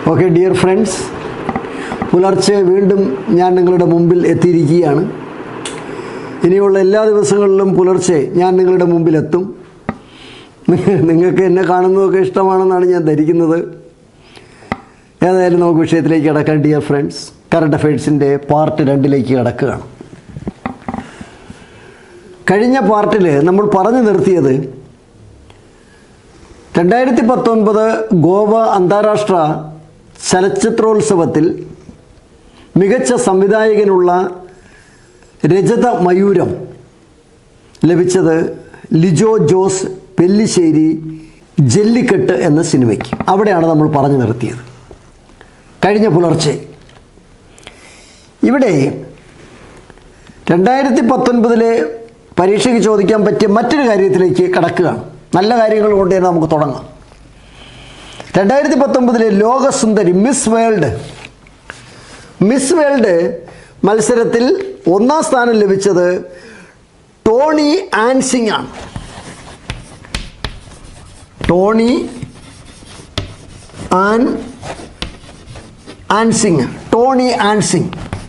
Okay dear friends പുലർച്ചെ വീണ്ടും ഞാൻ നിങ്ങളുടെ മുമ്പിൽ എത്തിയിരിക്കുകയാണ് ഇനിയുള്ള എല്ലാ ദിവസങ്ങളിലും പുലർച്ചെ ഞാൻ നിങ്ങളുടെ മുമ്പിൽ എത്തും നിങ്ങൾക്ക് എന്നെ കാണുന്നതൊക്കെ ഇഷ്ടമാണെന്നാണ് ഞാൻ ധരിക്കുന്നത് ഏതായാലും നമുക്ക് വിഷയത്തിലേക്ക് കിടക്കാം ഡിയർ ഫ്രണ്ട്സ് കറണ്ട് അഫയേഴ്സിൻ്റെ പാർട്ട് രണ്ടിലേക്ക് കിടക്കുകയാണ് കഴിഞ്ഞ പാർട്ടിൽ നമ്മൾ പറഞ്ഞു നിർത്തിയത് രണ്ടായിരത്തി പത്തൊൻപത് ഗോവ അന്താരാഷ്ട്ര ചലച്ചിത്രോത്സവത്തിൽ മികച്ച സംവിധായകനുള്ള രജത മയൂരം ലഭിച്ചത് ലിജോ ജോസ് പെല്ലിശ്ശേരി ജല്ലിക്കെട്ട് എന്ന സിനിമയ്ക്ക് അവിടെയാണ് നമ്മൾ പറഞ്ഞു നിർത്തിയത് കഴിഞ്ഞ പുലർച്ചെ ഇവിടെ രണ്ടായിരത്തി പത്തൊൻപതിലെ പരീക്ഷയ്ക്ക് ചോദിക്കാൻ പറ്റിയ മറ്റൊരു കാര്യത്തിലേക്ക് കടക്കുകയാണ് നല്ല കാര്യങ്ങൾ കൊണ്ട് തന്നെ നമുക്ക് തുടങ്ങാം രണ്ടായിരത്തി പത്തൊമ്പതിലെ ലോകസുന്ദരി മിസ് വേൾഡ് മിസ് വേൾഡ് മത്സരത്തിൽ ഒന്നാം സ്ഥാനം ലഭിച്ചത് ടോണി ആൻസിങ് ആണ് Toni Ann Ann Singh Toni Ann Singh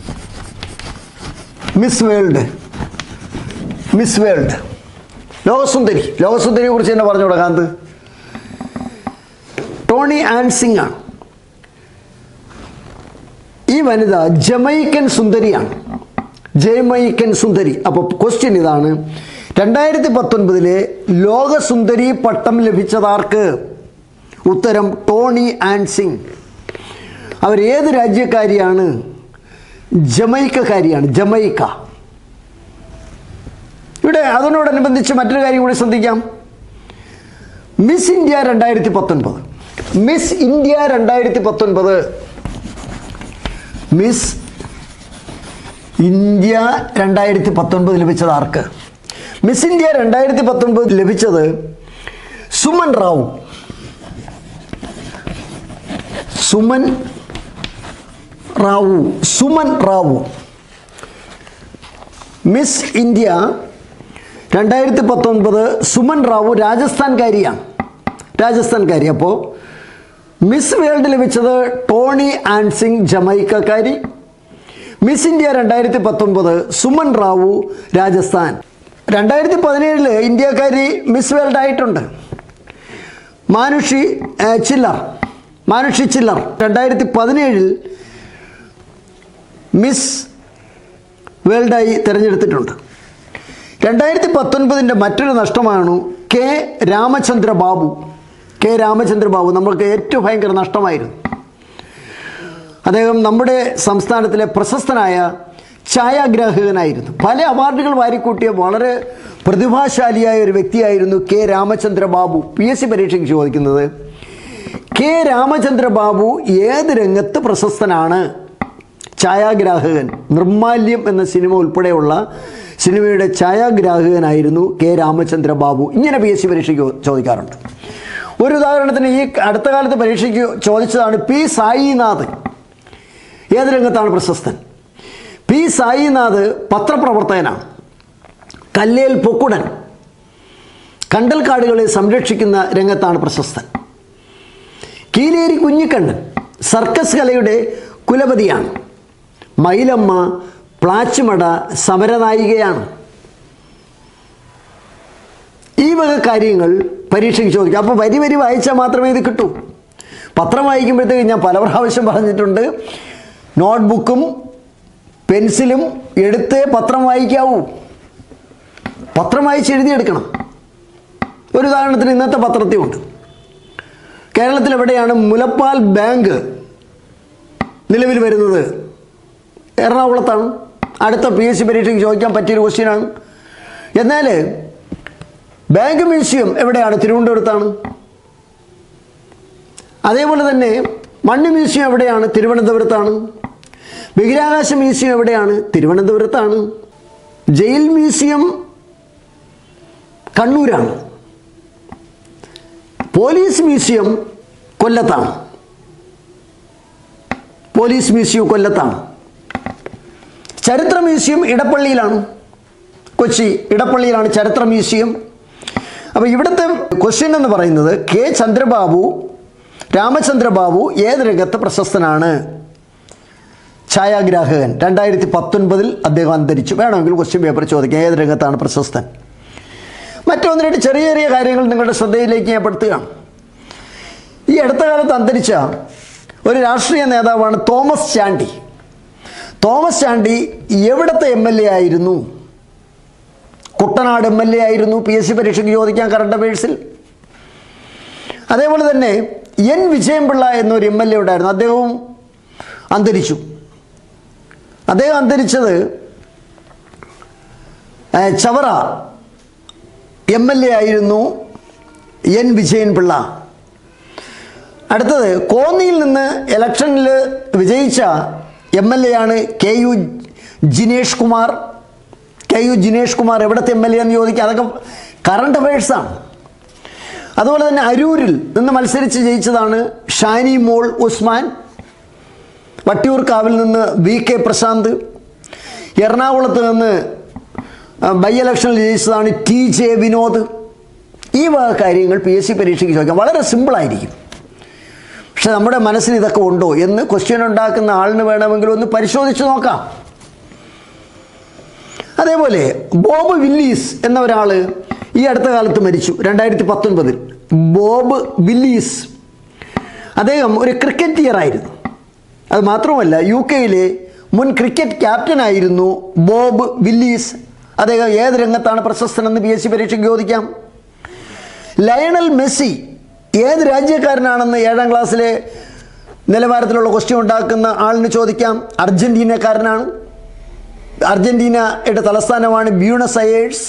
Miss World Miss World ലോകസുന്ദരി ലോകസുന്ദരിയെ കുറിച്ച് തന്നെ പറഞ്ഞു കാന്ത് ടോണി ആൻസിങ് ആണ് ഈ വനിത ജമൈക്കൻ സുന്ദരിയാണ് ജമൈക്കൻ സുന്ദരി അപ്പോൾ ക്വസ്റ്റ്യൻ ഇതാണ് രണ്ടായിരത്തി പത്തൊൻപതിലെ ലോകസുന്ദരി പട്ടം ലഭിച്ചതാർക്ക് ഉത്തരം ടോണി ആൻസിങ് അവർ ഏത് രാജ്യക്കാരിയാണ് ജമൈക്കക്കാരിയാണ് ജമൈക്ക ഇവിടെ അതിനോടനുബന്ധിച്ച് മറ്റൊരു കാര്യം കൂടി ശ്രദ്ധിക്കാം മിസ് ഇന്ത്യ രണ്ടായിരത്തി പത്തൊൻപത് മിസ് ഇന്ത്യ രണ്ടായിരത്തി പത്തൊൻപത് മിസ് ഇന്ത്യ രണ്ടായിരത്തി പത്തൊൻപത് ലഭിച്ചത് ആർക്ക് മിസ് ഇന്ത്യ രണ്ടായിരത്തി പത്തൊൻപത് ലഭിച്ചത് സുമൻ റാവു സുമൻ റാവു സുമൻ റാവു മിസ് ഇന്ത്യ രണ്ടായിരത്തി പത്തൊൻപത് സുമൻ റാവു രാജസ്ഥാൻകാരിയാണ് രാജസ്ഥാൻകാരി അപ്പോൾ മിസ് വേൾഡ് ലഭിച്ചത് ടോണി ആൻസിങ് ജമൈക്കക്കാരി മിസ് ഇന്ത്യ രണ്ടായിരത്തി പത്തൊൻപത് സുമൻ റാവു രാജസ്ഥാൻ രണ്ടായിരത്തി പതിനേഴില് ഇന്ത്യക്കാരി മിസ് വേൾഡ് ആയിട്ടുണ്ട് മാനുഷി ഏ, ചില്ലർ മാനുഷി ചില്ലർ രണ്ടായിരത്തി പതിനേഴിൽ മിസ് വേൾഡായി തിരഞ്ഞെടുത്തിട്ടുണ്ട് രണ്ടായിരത്തി പത്തൊൻപതിൻ്റെ മറ്റൊരു നഷ്ടമാണ് കെ രാമചന്ദ്ര ബാബു കെ രാമചന്ദ്ര ബാബു നമ്മൾക്ക് ഏറ്റവും ഭയങ്കര നഷ്ടമായിരുന്നു അദ്ദേഹം നമ്മുടെ സംസ്ഥാനത്തിലെ പ്രശസ്തനായ ഛായാഗ്രാഹകനായിരുന്നു പല അവാർഡുകൾ വാരിക്കൂട്ടിയ വളരെ പ്രതിഭാശാലിയായ ഒരു വ്യക്തിയായിരുന്നു K Ramachandra Babu P S C പരീക്ഷയ്ക്ക് ചോദിക്കുന്നത് കെ രാമചന്ദ്ര ബാബു ഏത് രംഗത്ത് പ്രശസ്തനാണ് ഛായാഗ്രാഹകൻ നിർമാല്യം എന്ന സിനിമ ഉൾപ്പെടെയുള്ള സിനിമയുടെ ഛായാഗ്രാഹകനായിരുന്നു കെ രാമചന്ദ്ര ബാബു ഇങ്ങനെ പി എസ് സി പരീക്ഷയ്ക്ക് ചോദിക്കാറുണ്ട് ഒരു ഉദാഹരണത്തിന് ഈ അടുത്ത കാലത്ത് പരീക്ഷയ്ക്ക് ചോദിച്ചതാണ് പി സായിനാഥ് ഏത് രംഗത്താണ് പ്രശസ്തൻ പി സായിനാഥ് പത്രപ്രവർത്തകനാണ് കല്ലേൽ പൊക്കുടൻ കണ്ടൽക്കാടുകളെ സംരക്ഷിക്കുന്ന രംഗത്താണ് പ്രശസ്തൻ കീലേരി കുഞ്ഞിക്കണ്ണൻ സർക്കസ് കലയുടെ കുലപതിയാണ് മയിലമ്മ പ്ലാച്ചുമട സമരനായികയാണ് ഈ വക കാര്യങ്ങൾ പരീക്ഷയ്ക്ക് ചോദിക്കും അപ്പോൾ വരി വരി വായിച്ചാൽ മാത്രമേ ഇത് കിട്ടൂ പത്രം വായിക്കുമ്പോഴത്തേക്ക് ഞാൻ പല പ്രാവശ്യം പറഞ്ഞിട്ടുണ്ട് നോട്ട്ബുക്കും പെൻസിലും എടുത്തേ പത്രം വായിക്കാവൂ പത്രം വായിച്ച് എഴുതിയെടുക്കണം ഒരു ഉദാഹരണത്തിന് ഇന്നത്തെ പത്രത്തിലുണ്ട് കേരളത്തിൽ എവിടെയാണ് മുലപ്പാൽ ബാങ്ക് നിലവിൽ വരുന്നത് എറണാകുളത്താണ് അടുത്ത പി എസ് സി പരീക്ഷയ്ക്ക് ചോദിക്കാൻ പറ്റിയൊരു ക്വസ്റ്റ്യനാണ് എന്നാൽ ബാങ്ക് മ്യൂസിയം എവിടെയാണ് തിരുവനന്തപുരത്താണ് അതേപോലെ തന്നെ മണ്ണ് മ്യൂസിയം എവിടെയാണ് തിരുവനന്തപുരത്താണ് ബഹിരാകാശ മ്യൂസിയം എവിടെയാണ് തിരുവനന്തപുരത്താണ് ജയിൽ മ്യൂസിയം കണ്ണൂരാണ് പോലീസ് മ്യൂസിയം കൊല്ലത്താണ് പോലീസ് മ്യൂസിയം കൊല്ലത്താണ് ചരിത്ര മ്യൂസിയം ഇടപ്പള്ളിയിലാണ് കൊച്ചി ഇടപ്പള്ളിയിലാണ് ചരിത്ര മ്യൂസിയം അപ്പോൾ ഇവിടുത്തെ ക്വസ്റ്റ്യൻ എന്ന് പറയുന്നത് കെ ചന്ദ്രബാബു രാമചന്ദ്ര ബാബു ഏത് രംഗത്ത് പ്രശസ്തനാണ് ഛായാഗ്രാഹകൻ രണ്ടായിരത്തി പത്തൊൻപതിൽ അദ്ദേഹം അന്തരിച്ചു വേണമെങ്കിൽ ക്വസ്റ്റ്യൻ പേപ്പർ ചോദിക്കാം ഏത് രംഗത്താണ് പ്രശസ്തൻ മറ്റൊന്ന് രണ്ട് ചെറിയ ചെറിയ കാര്യങ്ങൾ നിങ്ങളുടെ ശ്രദ്ധയിലേക്ക് ഞാൻ പെടുത്തുകയാണ് ഈ അടുത്ത കാലത്ത് അന്തരിച്ച ഒരു രാഷ്ട്രീയ നേതാവാണ് തോമസ് ചാണ്ടി തോമസ് ചാണ്ടി എവിടുത്തെ എം എൽ എ ആയിരുന്നു കുട്ടനാട് എം എൽ എ ആയിരുന്നു പി എസ് സി പരീക്ഷയ്ക്ക് ചോദിക്കാൻ കറണ്ട് അഫയേഴ്സിൽ അതേപോലെ തന്നെ എൻ വിജയൻപിള്ള എന്നൊരു എം എൽ എ ഉണ്ടായിരുന്നു അദ്ദേഹവും അന്തരിച്ചു അദ്ദേഹം അന്തരിച്ചത് ഏ, ചവറ എം എൽ എ ആയിരുന്നു എൻ വിജയൻപിള്ള അടുത്തത് കോന്നിയിൽ നിന്ന് ഇലക്ഷനിൽ വിജയിച്ച എം എൽ എ ആണ് K U Jinesh Kumar K U Jinesh Kumar എവിടുത്തെ എം എൽ എ എന്ന് ചോദിക്കുക അതൊക്കെ കറണ്ട് അഫയേഴ്സാണ് അതുപോലെ തന്നെ അരൂരിൽ നിന്ന് മത്സരിച്ച് ജയിച്ചതാണ് ഷാനി മോൾ ഉസ്മാൻ വട്ടിയൂർക്കാവിൽ നിന്ന് വി കെ പ്രശാന്ത് എറണാകുളത്ത് നിന്ന് ആ, ബൈ ഇലക്ഷനിൽ ജയിച്ചതാണ് ടി ജെ വിനോദ് ഈ വക കാര്യങ്ങൾ പി എസ് സി പരീക്ഷയ്ക്ക് ചോദിക്കാം വളരെ സിമ്പിളായിരിക്കും പക്ഷെ നമ്മുടെ മനസ്സിൽ ഇതൊക്കെ ഉണ്ടോ എന്ന് ക്വസ്റ്റ്യൻ ഉണ്ടാക്കുന്ന ആളിന് വേണമെങ്കിൽ ഒന്ന് പരിശോധിച്ച് നോക്കാം അതേപോലെ ബോബ് വില്ലീസ് എന്ന ഒരാൾ ഈ അടുത്ത കാലത്ത് മരിച്ചു രണ്ടായിരത്തി പത്തൊൻപതിൽ ബോബ് വില്ലീസ് അദ്ദേഹം ഒരു ക്രിക്കറ്റിയർ ആയിരുന്നു അത് മാത്രമല്ല യു കെയിലെ മുൻ ക്രിക്കറ്റ് ക്യാപ്റ്റനായിരുന്നു ബോബ് വില്ലീസ് അദ്ദേഹം ഏത് രംഗത്താണ് പ്രശസ്തനെന്ന് പി എസ് സി പരീക്ഷയ്ക്ക് ചോദിക്കാം ലയണൽ മെസ്സി ഏത് രാജ്യക്കാരനാണെന്ന് ഏഴാം ക്ലാസ്സിലെ നിലവാരത്തിലുള്ള ക്വസ്റ്റ്യൻ ഉണ്ടാക്കുന്ന ആളിന് ചോദിക്കാം അർജൻറ്റീനക്കാരനാണ് അർജൻറ്റീനയുടെ തലസ്ഥാനമാണ് ബ്യൂണസ് അയേഴ്സ്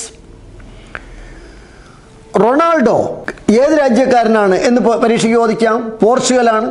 റൊണാൾഡോ ഏത് രാജ്യക്കാരനാണ് എന്ന് പ- പരീക്ഷയ്ക്ക് ചോദിക്കാം പോർച്ചുഗലാണ്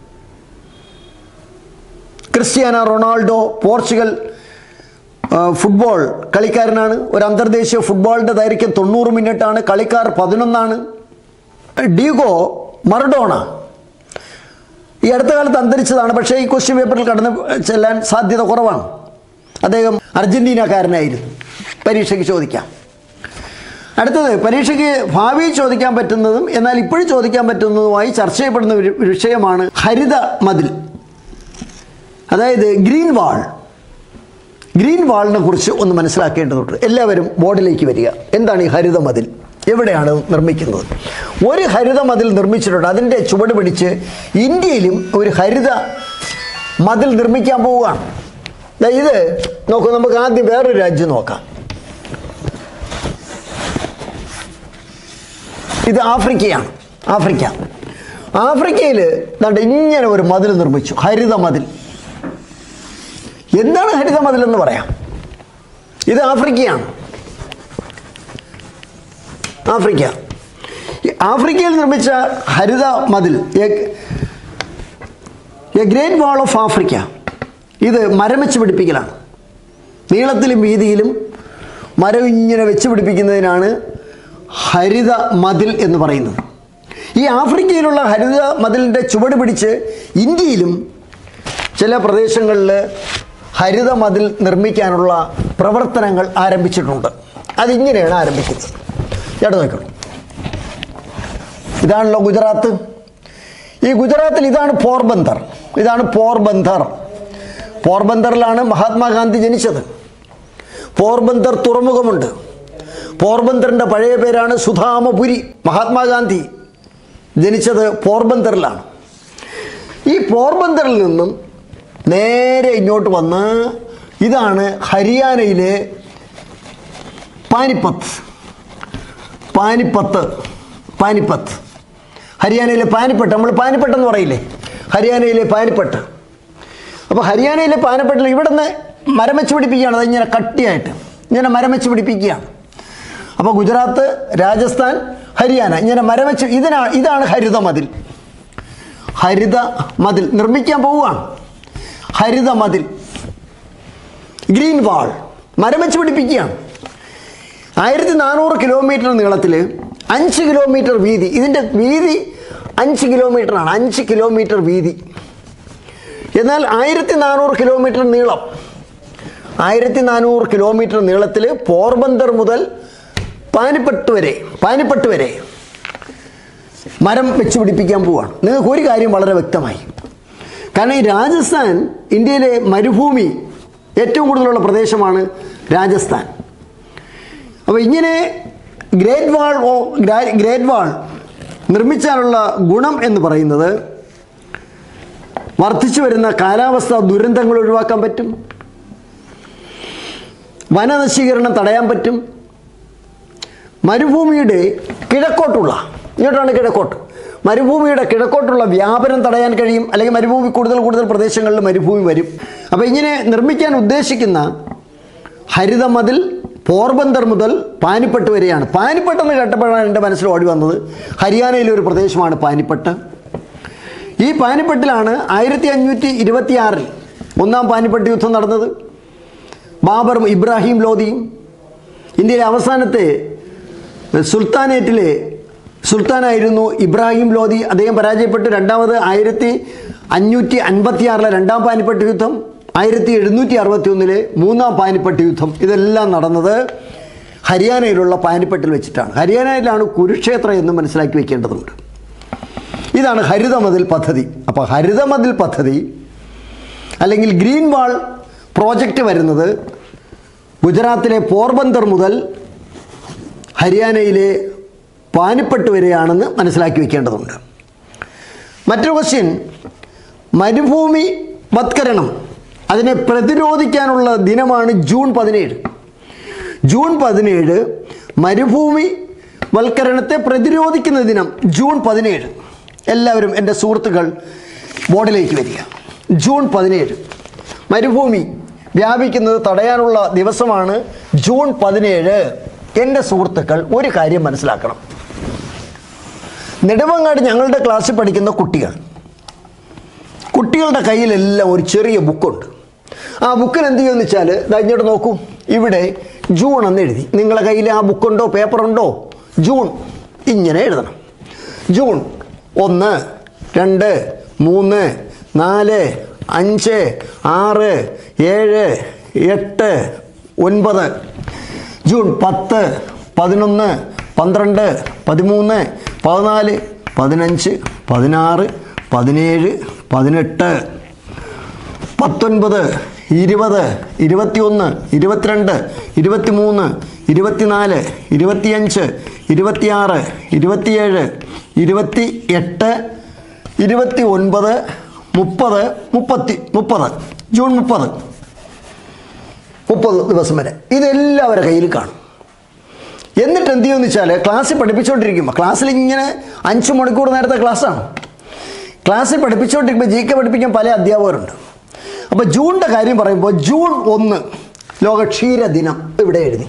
ക്രിസ്ത്യാനോ റൊണാൾഡോ പോർച്ചുഗൽ ആ, ഫുട്ബോൾ കളിക്കാരനാണ് ഒരു അന്തർദേശീയ ഫുട്ബോളിൻ്റെ ദൈർഘ്യം തൊണ്ണൂറ് മിനിറ്റാണ് കളിക്കാർ പതിനൊന്നാണ് ഡീഗോ മറഡോണ ഈ അടുത്ത കാലത്ത് അന്തരിച്ചതാണ് പക്ഷേ ഈ ക്വസ്റ്റ്യൻ പേപ്പറിൽ കടന്നു ചെല്ലാൻ സാധ്യത കുറവാണ് അദ്ദേഹം അർജൻറ്റീനക്കാരനായിരുന്നു പരീക്ഷയ്ക്ക് ചോദിക്കാം അടുത്തത് പരീക്ഷയ്ക്ക് ഭാവിയിൽ ചോദിക്കാൻ പറ്റുന്നതും എന്നാൽ ഇപ്പോഴും ചോദിക്കാൻ പറ്റുന്നതുമായി ചർച്ച ചെയ്യപ്പെടുന്ന ഒരു വിഷയമാണ് ഹരിത മതിൽ അതായത് ഗ്രീൻ വാൾ ഗ്രീൻ വാളിനെ കുറിച്ച് ഒന്ന് മനസ്സിലാക്കേണ്ടതുണ്ട് എല്ലാവരും ബോർഡിലേക്ക് വരിക എന്താണ് ഈ ഹരിത മതിൽ എവിടെയാണ് നിർമ്മിക്കുന്നത് ഒരു ഹരിത മതിൽ നിർമ്മിച്ചിട്ടുണ്ട് അതിൻ്റെ ചുവട് പിടിച്ച് ഇന്ത്യയിലും ഒരു ഹരിത മതിൽ നിർമ്മിക്കാൻ പോവുകയാണ് ദാ ഇത് നോക്കൂ നമുക്ക് ആദ്യം വേറൊരു രാജ്യം നോക്കാം ഇത് ആഫ്രിക്കയാണ് ആഫ്രിക്ക ആഫ്രിക്കയിൽ ദാണ്ട് ഇങ്ങനെ ഒരു മതിൽ നിർമ്മിച്ചു ഹരിത മതിൽ എന്താണ് ഹരിത മതിൽ എന്ന് പറയാം ഇത് ആഫ്രിക്കയാണ് ആഫ്രിക്ക ഈ ആഫ്രിക്കയിൽ നിർമ്മിച്ച ഹരിത മതിൽ a great wall of Africa ഇത് മരം വെച്ച് പിടിപ്പിക്കലാണ് നീളത്തിലും വീതിയിലും മരം ഇങ്ങനെ വെച്ച് പിടിപ്പിക്കുന്നതിനാണ് ഹരിത മതിൽ എന്ന് പറയുന്നത് ഈ ആഫ്രിക്കയിലുള്ള ഹരിത മതിലിൻ്റെ ചുവട് പിടിച്ച് ഇന്ത്യയിലും ചില പ്രദേശങ്ങളിൽ ഹരിത മതിൽ നിർമ്മിക്കാനുള്ള പ്രവർത്തനങ്ങൾ ആരംഭിച്ചിട്ടുണ്ട് അതിങ്ങനെയാണ് ആരംഭിക്കുന്നത് ചേട്ടാ നോക്കണം ഇതാണല്ലോ ഗുജറാത്ത് ഈ ഗുജറാത്തിൽ ഇതാണ് പോർബന്ദർ ഇതാണ് പോർബന്ദർ പോർബന്ദറിലാണ് മഹാത്മാഗാന്ധി ജനിച്ചത് പോർബന്ദർ തുറമുഖമുണ്ട് പോർബന്ദറിൻ്റെ പഴയ പേരാണ് സുധാമപുരി മഹാത്മാഗാന്ധി ജനിച്ചത് പോർബന്ദറിലാണ് ഈ പോർബന്ദറിൽ നിന്നും നേരെ ഇങ്ങോട്ട് വന്ന് ഇതാണ് ഹരിയാനയിലെ പാനിപ്പത്ത് പാനിപ്പത്ത് പാനിപ്പത്ത് ഹരിയാനയിലെ പാനിപ്പട്ട് നമ്മൾ പാനിപ്പട്ട് എന്ന് പറയില്ലേ ഹരിയാനയിലെ പാനിപ്പട്ട് അപ്പോൾ ഹരിയാനയിലെ പാനിപ്പട്ടിൽ ഇവിടെ നിന്ന് മരം വെച്ച് പിടിപ്പിക്കുകയാണ് അതിങ്ങനെ കട്ടിയായിട്ട് ഇങ്ങനെ മരം വെച്ച് പിടിപ്പിക്കുകയാണ് അപ്പോൾ ഗുജറാത്ത് രാജസ്ഥാൻ ഹരിയാന ഇങ്ങനെ മരം വെച്ച് ഇതിനാ ഇതാണ് ഹരിത മതിൽ ഹരിത മതിൽ നിർമ്മിക്കാൻ പോവുകയാണ് ഹരിത മതിൽ ഗ്രീൻ വാൾ മരം വെച്ച് പിടിപ്പിക്കുകയാണ് ആയിരത്തി നാനൂറ് കിലോമീറ്റർ നീളത്തിൽ അഞ്ച് കിലോമീറ്റർ വീതി ഇതിൻ്റെ വീതി അഞ്ച് കിലോമീറ്ററാണ് അഞ്ച് കിലോമീറ്റർ വീതി എന്നാൽ ആയിരത്തി നാനൂറ് കിലോമീറ്റർ നീളം ആയിരത്തി നാനൂറ് കിലോമീറ്റർ നീളത്തിൽ പോർബന്ദർ മുതൽ പാനിപ്പട്ട് വരെ പാനിപ്പട്ട് വരെ മരം വെച്ച് പിടിപ്പിക്കാൻ പോവാണ് നിങ്ങൾക്ക് ഒരു കാര്യം വളരെ വ്യക്തമായി കാരണം ഈ രാജസ്ഥാൻ ഇന്ത്യയിലെ മരുഭൂമി ഏറ്റവും കൂടുതലുള്ള പ്രദേശമാണ് രാജസ്ഥാൻ അപ്പോൾ ഇങ്ങനെ ഗ്രേറ്റ് വാൾ ഓ ഗ്രാ- ഗ്രേറ്റ് വാൾ നിർമ്മിച്ചാലുള്ള ഗുണം എന്ന് പറയുന്നത് വർദ്ധിച്ചു വരുന്ന കാലാവസ്ഥ ദുരന്തങ്ങൾ ഒഴിവാക്കാൻ പറ്റും വനനശീകരണം തടയാൻ പറ്റും മരുഭൂമിയുടെ കിഴക്കോട്ടുള്ള ഇങ്ങോട്ടാണ് കിഴക്കോട്ട് മരുഭൂമിയുടെ കിഴക്കോട്ടുള്ള വ്യാപനം തടയാൻ കഴിയും അല്ലെങ്കിൽ മരുഭൂമി കൂടുതൽ കൂടുതൽ പ്രദേശങ്ങളിൽ മരുഭൂമി വരും അപ്പോൾ ഇങ്ങനെ നിർമ്മിക്കാൻ ഉദ്ദേശിക്കുന്ന ഹരിതമതിൽ പോർബന്ദർ മുതൽ പാനിപ്പട്ട് വരെയാണ് പാനിപ്പട്ട് എന്ന് കേട്ടപ്പോഴാണ് എൻ്റെ മനസ്സിൽ ഓടി വന്നത് ഹരിയാനയിലെ ഒരു പ്രദേശമാണ് പാനിപ്പട്ട് ഈ പാനിപ്പട്ടിലാണ് ആയിരത്തി അഞ്ഞൂറ്റി ഇരുപത്തിയാറിൽ ഒന്നാം പാനിപ്പട്ട് യുദ്ധം നടന്നത് ബാബറും ഇബ്രാഹിം ലോധിയും ഇന്ത്യയിലെ അവസാനത്തെ സുൽത്താനേറ്റിലെ സുൽത്താനായിരുന്നു ഇബ്രാഹിം ലോധി അദ്ദേഹം പരാജയപ്പെട്ട് രണ്ടാമത് ആയിരത്തി അഞ്ഞൂറ്റി അൻപത്തിയാറിലെ രണ്ടാം പാനിപ്പട്ട് യുദ്ധം ആയിരത്തി എഴുന്നൂറ്റി അറുപത്തി ഒന്നിലെ മൂന്നാം പാനിപ്പട്ട് യുദ്ധം ഇതെല്ലാം നടന്നത് ഹരിയാനയിലുള്ള പാനിപ്പട്ടിൽ വെച്ചിട്ടാണ് ഹരിയാനയിലാണ് കുരുക്ഷേത്രം എന്ന് മനസ്സിലാക്കി വെക്കേണ്ടതുണ്ട് ഇതാണ് ഹരിതമതിൽ പദ്ധതി അപ്പോൾ ഹരിതമതിൽ പദ്ധതി അല്ലെങ്കിൽ ഗ്രീൻ വാൾ പ്രോജക്റ്റ് വരുന്നത് ഗുജറാത്തിലെ പോർബന്ദർ മുതൽ ഹരിയാനയിലെ പാനിപ്പട്ട് വരെയാണെന്ന് മനസ്സിലാക്കി വെക്കേണ്ടതുണ്ട് മറ്റൊരു ക്വസ്റ്റ്യൻ മരുഭൂമി വത്കരണം അതിനെ പ്രതിരോധിക്കാനുള്ള ദിനമാണ് ജൂൺ പതിനേഴ് ജൂൺ പതിനേഴ് മരുഭൂമി വൽക്കരണത്തെ പ്രതിരോധിക്കുന്ന ദിനം ജൂൺ പതിനേഴ് എല്ലാവരും എൻ്റെ സുഹൃത്തുക്കൾ ബോർഡിലേക്ക് വരിക ജൂൺ പതിനേഴ് മരുഭൂമി വ്യാപിക്കുന്നത് തടയാനുള്ള ദിവസമാണ് ജൂൺ പതിനേഴ് എൻ്റെ സുഹൃത്തുക്കൾ ഒരു കാര്യം മനസ്സിലാക്കണം നെടുമങ്ങാട് ഞങ്ങളുടെ ക്ലാസ്സിൽ പഠിക്കുന്ന കുട്ടികൾ കുട്ടികളുടെ കയ്യിലെല്ലാം ഒരു ചെറിയ ബുക്കുണ്ട് ആ ബുക്കിൽ എന്ത് ചെയ്യുമെന്ന് വെച്ചാൽ ദാ ഇങ്ങോട്ട് നോക്കൂ ഇവിടെ ജൂൺ എന്ന് എഴുതി നിങ്ങളെ കയ്യിൽ ആ ബുക്കുണ്ടോ പേപ്പറുണ്ടോ ജൂൺ ഇങ്ങനെ എഴുതണം ജൂൺ ഒന്ന് രണ്ട് മൂന്ന് നാല് അഞ്ച് ആറ് ഏഴ് എട്ട് ഒൻപത് ജൂൺ പത്ത് പതിനൊന്ന് പന്ത്രണ്ട് പതിമൂന്ന് പതിനാല് പതിനഞ്ച് പതിനാറ് പതിനേഴ് പതിനെട്ട് പത്തൊൻപത് ഇരുപത് ഇരുപത്തിയൊന്ന് ഇരുപത്തിരണ്ട് ഇരുപത്തിമൂന്ന് ഇരുപത്തിനാല് ഇരുപത്തിയഞ്ച് ഇരുപത്തിയാറ് ഇരുപത്തിയേഴ് ഇരുപത്തി എട്ട് ഇരുപത്തി ഒൻപത് മുപ്പത് മുപ്പത്തി മുപ്പത് ജൂൺ മുപ്പത് മുപ്പത് ദിവസം വരെ ഇതെല്ലാവരുടെ കയ്യിൽ കാണും എന്നിട്ട് എന്ത് ചെയ്യുമെന്ന് വെച്ചാൽ ക്ലാസ്സിൽ പഠിപ്പിച്ചുകൊണ്ടിരിക്കുമ്പോൾ ക്ലാസ്സിൽ ഇങ്ങനെ അഞ്ച് മണിക്കൂർ നേരത്തെ ക്ലാസ്സാണ് ക്ലാസ്സിൽ പഠിപ്പിച്ചുകൊണ്ടിരിക്കുമ്പോൾ ജി കെ പഠിപ്പിക്കാൻ പല അധ്യാപകരുണ്ട് അപ്പോൾ ജൂണിൻ്റെ കാര്യം പറയുമ്പോൾ ജൂൺ ഒന്ന് ലോക ക്ഷീരദിനം ഇവിടെ എഴുതി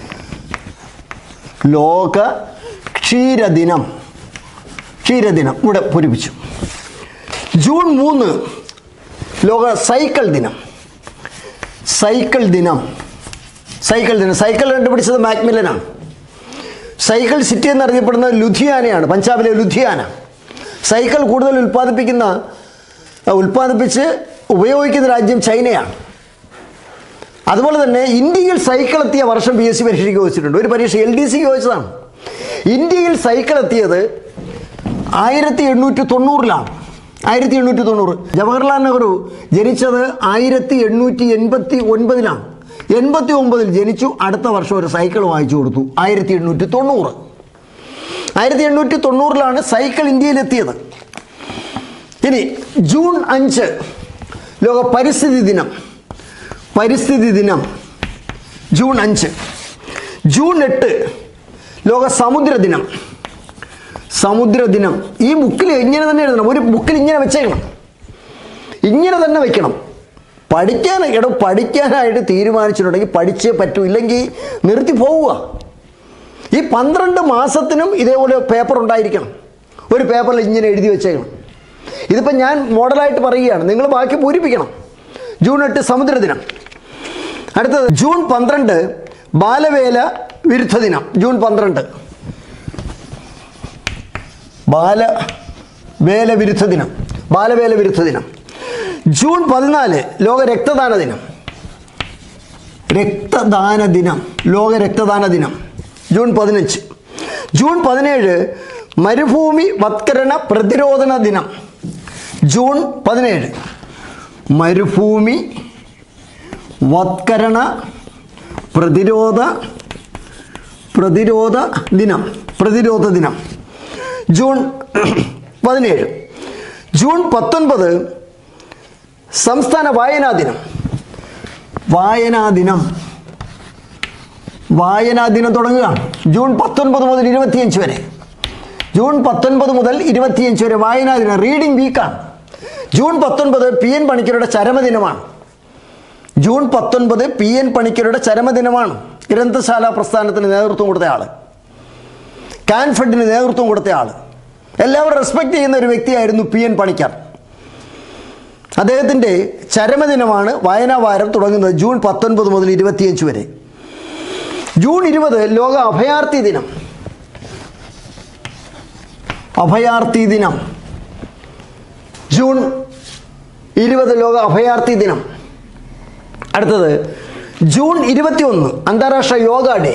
ലോക ക്ഷീരദിനം ക്ഷീരദിനം ഇവിടെ പൂരിപ്പിച്ചു ജൂൺ മൂന്ന് ലോക സൈക്കിൾ ദിനം സൈക്കിൾ ദിനം സൈക്കിൾ ദിനം സൈക്കിൾ കണ്ടുപിടിച്ചത് മാക്മില്ലനാണ് സൈക്കിൾ സിറ്റി എന്നറിയപ്പെടുന്നത് ലുധിയാനയാണ് പഞ്ചാബിലെ ലുധിയാന സൈക്കിൾ കൂടുതൽ ഉൽപ്പാദിപ്പിക്കുന്ന ഉൽപ്പാദിപ്പിച്ച് ഉപയോഗിക്കുന്ന രാജ്യം ചൈനയാണ് അതുപോലെ തന്നെ ഇന്ത്യയിൽ സൈക്കിൾ എത്തിയ വർഷം പി എസ് സി പരീക്ഷയ്ക്ക് ചോദിച്ചിട്ടുണ്ട് ഒരു പരീക്ഷ എൽ ഡി സിക്ക് ചോദിച്ചതാണ് ഇന്ത്യയിൽ സൈക്കിൾ എത്തിയത് ആയിരത്തി എണ്ണൂറ്റി തൊണ്ണൂറിലാണ് ആയിരത്തി എണ്ണൂറ്റി തൊണ്ണൂറ് ജവഹർലാൽ നെഹ്റു ജനിച്ചത് ആയിരത്തി എണ്ണൂറ്റി എൺപത്തി ഒൻപതിലാണ് എൺപത്തി ഒമ്പതിൽ ജനിച്ചു അടുത്ത വർഷം ഒരു സൈക്കിൾ വാങ്ങിച്ചു കൊടുത്തു ആയിരത്തി എണ്ണൂറ്റി തൊണ്ണൂറ് ആയിരത്തി എണ്ണൂറ്റി തൊണ്ണൂറിലാണ് സൈക്കിൾ ഇന്ത്യയിലെത്തിയത് ഇനി ജൂൺ അഞ്ച് ലോക പരിസ്ഥിതി ദിനം പരിസ്ഥിതി ദിനം ജൂൺ അഞ്ച് ജൂൺ എട്ട് ലോക സമുദ്ര ദിനം സമുദ്ര ദിനം ഈ ബുക്കിൽ ഇങ്ങനെ തന്നെ എഴുതണം ഒരു ബുക്കിൽ ഇങ്ങനെ വെച്ചേക്കണം ഇങ്ങനെ തന്നെ വെക്കണം പഠിക്കാൻ ഇട പഠിക്കാനായിട്ട് തീരുമാനിച്ചിട്ടുണ്ടെങ്കിൽ പഠിച്ചേ പറ്റൂ ഇല്ലെങ്കിൽ നിർത്തി പോവുക ഈ പന്ത്രണ്ട് മാസത്തിനും ഇതേപോലെ പേപ്പർ ഉണ്ടായിരിക്കണം ഒരു പേപ്പറിൽ ഇങ്ങനെ എഴുതി വെച്ചേക്കണം ഇതിപ്പോൾ ഞാൻ മോഡലായിട്ട് പറയുകയാണ് നിങ്ങൾ ബാക്കി പൂരിപ്പിക്കണം ജൂൺ എട്ട് സമുദ്ര ദിനം അടുത്തത് ജൂൺ പന്ത്രണ്ട് ബാലവേല വിരുദ്ധ ദിനം ജൂൺ പന്ത്രണ്ട് ബാലവേല വിരുദ്ധ ദിനം ബാലവേല വിരുദ്ധ ദിനം ജൂൺ പതിനാല് ലോക രക്തദാന ദിനം രക്തദാന ദിനം ലോക രക്തദാന ദിനം ജൂൺ പതിനഞ്ച് ജൂൺ പതിനേഴ് മരുഭൂമി വത്കരണ പ്രതിരോധന ദിനം ജൂൺ പതിനേഴ് മരുഭൂമി വത്കരണ പ്രതിരോധ പ്രതിരോധ ദിനം പ്രതിരോധ ദിനം ജൂൺ പതിനേഴ് ജൂൺ പത്തൊൻപത് സംസ്ഥാന വായനാ ദിനം വായനാ ദിനം വായനാ ദിനം തുടങ്ങുകയാണ് ജൂൺ പത്തൊൻപത് മുതൽ ഇരുപത്തിയഞ്ച് വരെ ജൂൺ പത്തൊൻപത് മുതൽ ഇരുപത്തിയഞ്ച് വരെ വായനാ ദിനം റീഡിംഗ് വീക്കാണ് ജൂൺ പത്തൊൻപത് പി എൻ പണിക്കരുടെ ചരമദിനമാണ് ജൂൺ പത്തൊൻപത് പി എൻ പണിക്കരുടെ ചരമദിനമാണ് ഗ്രന്ഥശാല പ്രസ്ഥാനത്തിന് നേതൃത്വം കൊടുത്ത ആൾ കാൻഫെഡിന് നേതൃത്വം കൊടുത്ത ആൾ എല്ലാവരും റെസ്പെക്ട് ചെയ്യുന്ന ഒരു വ്യക്തിയായിരുന്നു പി എൻ പണിക്കർ അദ്ദേഹത്തിൻ്റെ ചരമദിനമാണ് വായനാ വാരം തുടങ്ങുന്നത് ജൂൺ പത്തൊൻപത് മുതൽ ഇരുപത്തിയഞ്ച് വരെ ജൂൺ ഇരുപത് ലോക അഭയാർത്ഥി ദിനം അഭയാർത്ഥി ദിനം ജൂൺ ഇരുപത് ലോക അഭയാർത്ഥി ദിനം അടുത്തത് ജൂൺ ഇരുപത്തിയൊന്ന് അന്താരാഷ്ട്ര യോഗ ഡേ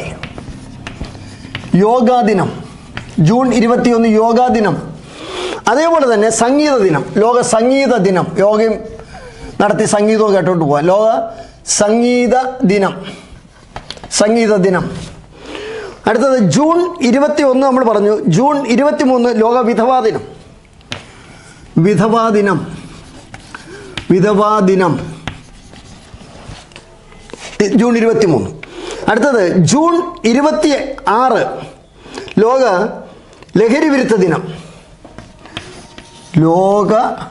യോഗാ ദിനം ജൂൺ ഇരുപത്തിയൊന്ന് യോഗാ ദിനം അതേപോലെ തന്നെ സംഗീത ദിനം ലോക സംഗീത ദിനം യോഗയും നടത്തി സംഗീതവും കേട്ടോണ്ട് പോവാം ലോക സംഗീത ദിനം സംഗീത ദിനം അടുത്തത് ജൂൺ ഇരുപത്തി ഒന്ന് നമ്മൾ പറഞ്ഞു ജൂൺ ഇരുപത്തി മൂന്ന് ലോക വിധവാ ദിനം വിധവാ ദിനം വിധവാ ദിനം ജൂൺ ഇരുപത്തി മൂന്ന് അടുത്തത് ജൂൺ ഇരുപത്തി ആറ് ലോക ലഹരി വിരുദ്ധ ദിനം ലോക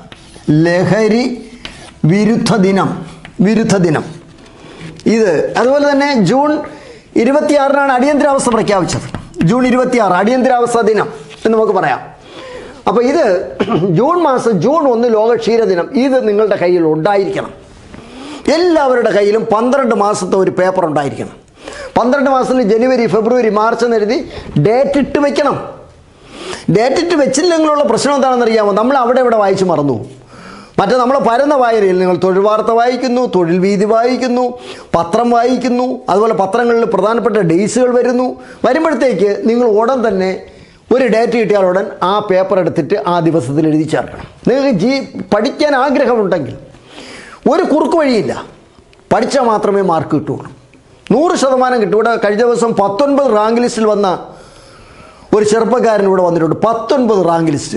ലഹരി വിരുദ്ധ ദിനം വിരുദ്ധ ദിനം ഇത് അതുപോലെ തന്നെ ജൂൺ ഇരുപത്തിയാറിനാണ് അടിയന്തരാവസ്ഥ പ്രഖ്യാപിച്ചത് ജൂൺ ഇരുപത്തിയാറ് അടിയന്തരാവസ്ഥ ദിനം എന്ന് നമുക്ക് പറയാം അപ്പോൾ ഇത് ജൂൺ മാസം ജൂൺ ഒന്ന് ലോക ക്ഷീരദിനം ഇത് നിങ്ങളുടെ കയ്യിൽ ഉണ്ടായിരിക്കണം എല്ലാവരുടെ കയ്യിലും പന്ത്രണ്ട് മാസത്തെ ഒരു പേപ്പർ ഉണ്ടായിരിക്കണം പന്ത്രണ്ട് മാസത്തിൽ ജനുവരി ഫെബ്രുവരി മാർച്ച് എന്ന് എഴുതി ഡേറ്റ് ഇട്ട് വെക്കണം ഡേറ്റ് ഇട്ട് വെച്ചില്ലെങ്കിലുള്ള പ്രശ്നം എന്താണെന്ന് അറിയാമോ നമ്മൾ അവിടെ ഇവിടെ വായിച്ച് മറന്നു പോകും. മറ്റേ നമ്മൾ പരന്ന വായനയിൽ നിങ്ങൾ തൊഴിൽ വാർത്ത വായിക്കുന്നു തൊഴിൽ വീതി വായിക്കുന്നു പത്രം വായിക്കുന്നു അതുപോലെ പത്രങ്ങളിൽ പ്രധാനപ്പെട്ട ഡേയ്സുകൾ വരുന്നു വരുമ്പോഴത്തേക്ക് നിങ്ങൾ ഉടൻ തന്നെ ഒരു ഡേറ്റ് കിട്ടിയാൽ ഉടൻ ആ പേപ്പർ എടുത്തിട്ട് ആ ദിവസത്തിൽ എഴുതി ചേർക്കണം നിങ്ങൾക്ക് ജീ പഠിക്കാൻ ആഗ്രഹമുണ്ടെങ്കിൽ ഒരു കുറുക്ക് വഴിയില്ല പഠിച്ചാൽ മാത്രമേ മാർക്ക് കിട്ടുള്ളൂ നൂറ് ശതമാനം കിട്ടും ഇവിടെ കഴിഞ്ഞ ദിവസം പത്തൊൻപത് റാങ്ക് ലിസ്റ്റിൽ വന്ന ഒരു ചെറുപ്പക്കാരൻ ഇവിടെ വന്നിട്ടുണ്ട് പത്തൊൻപത് റാങ്ക് ലിസ്റ്റ്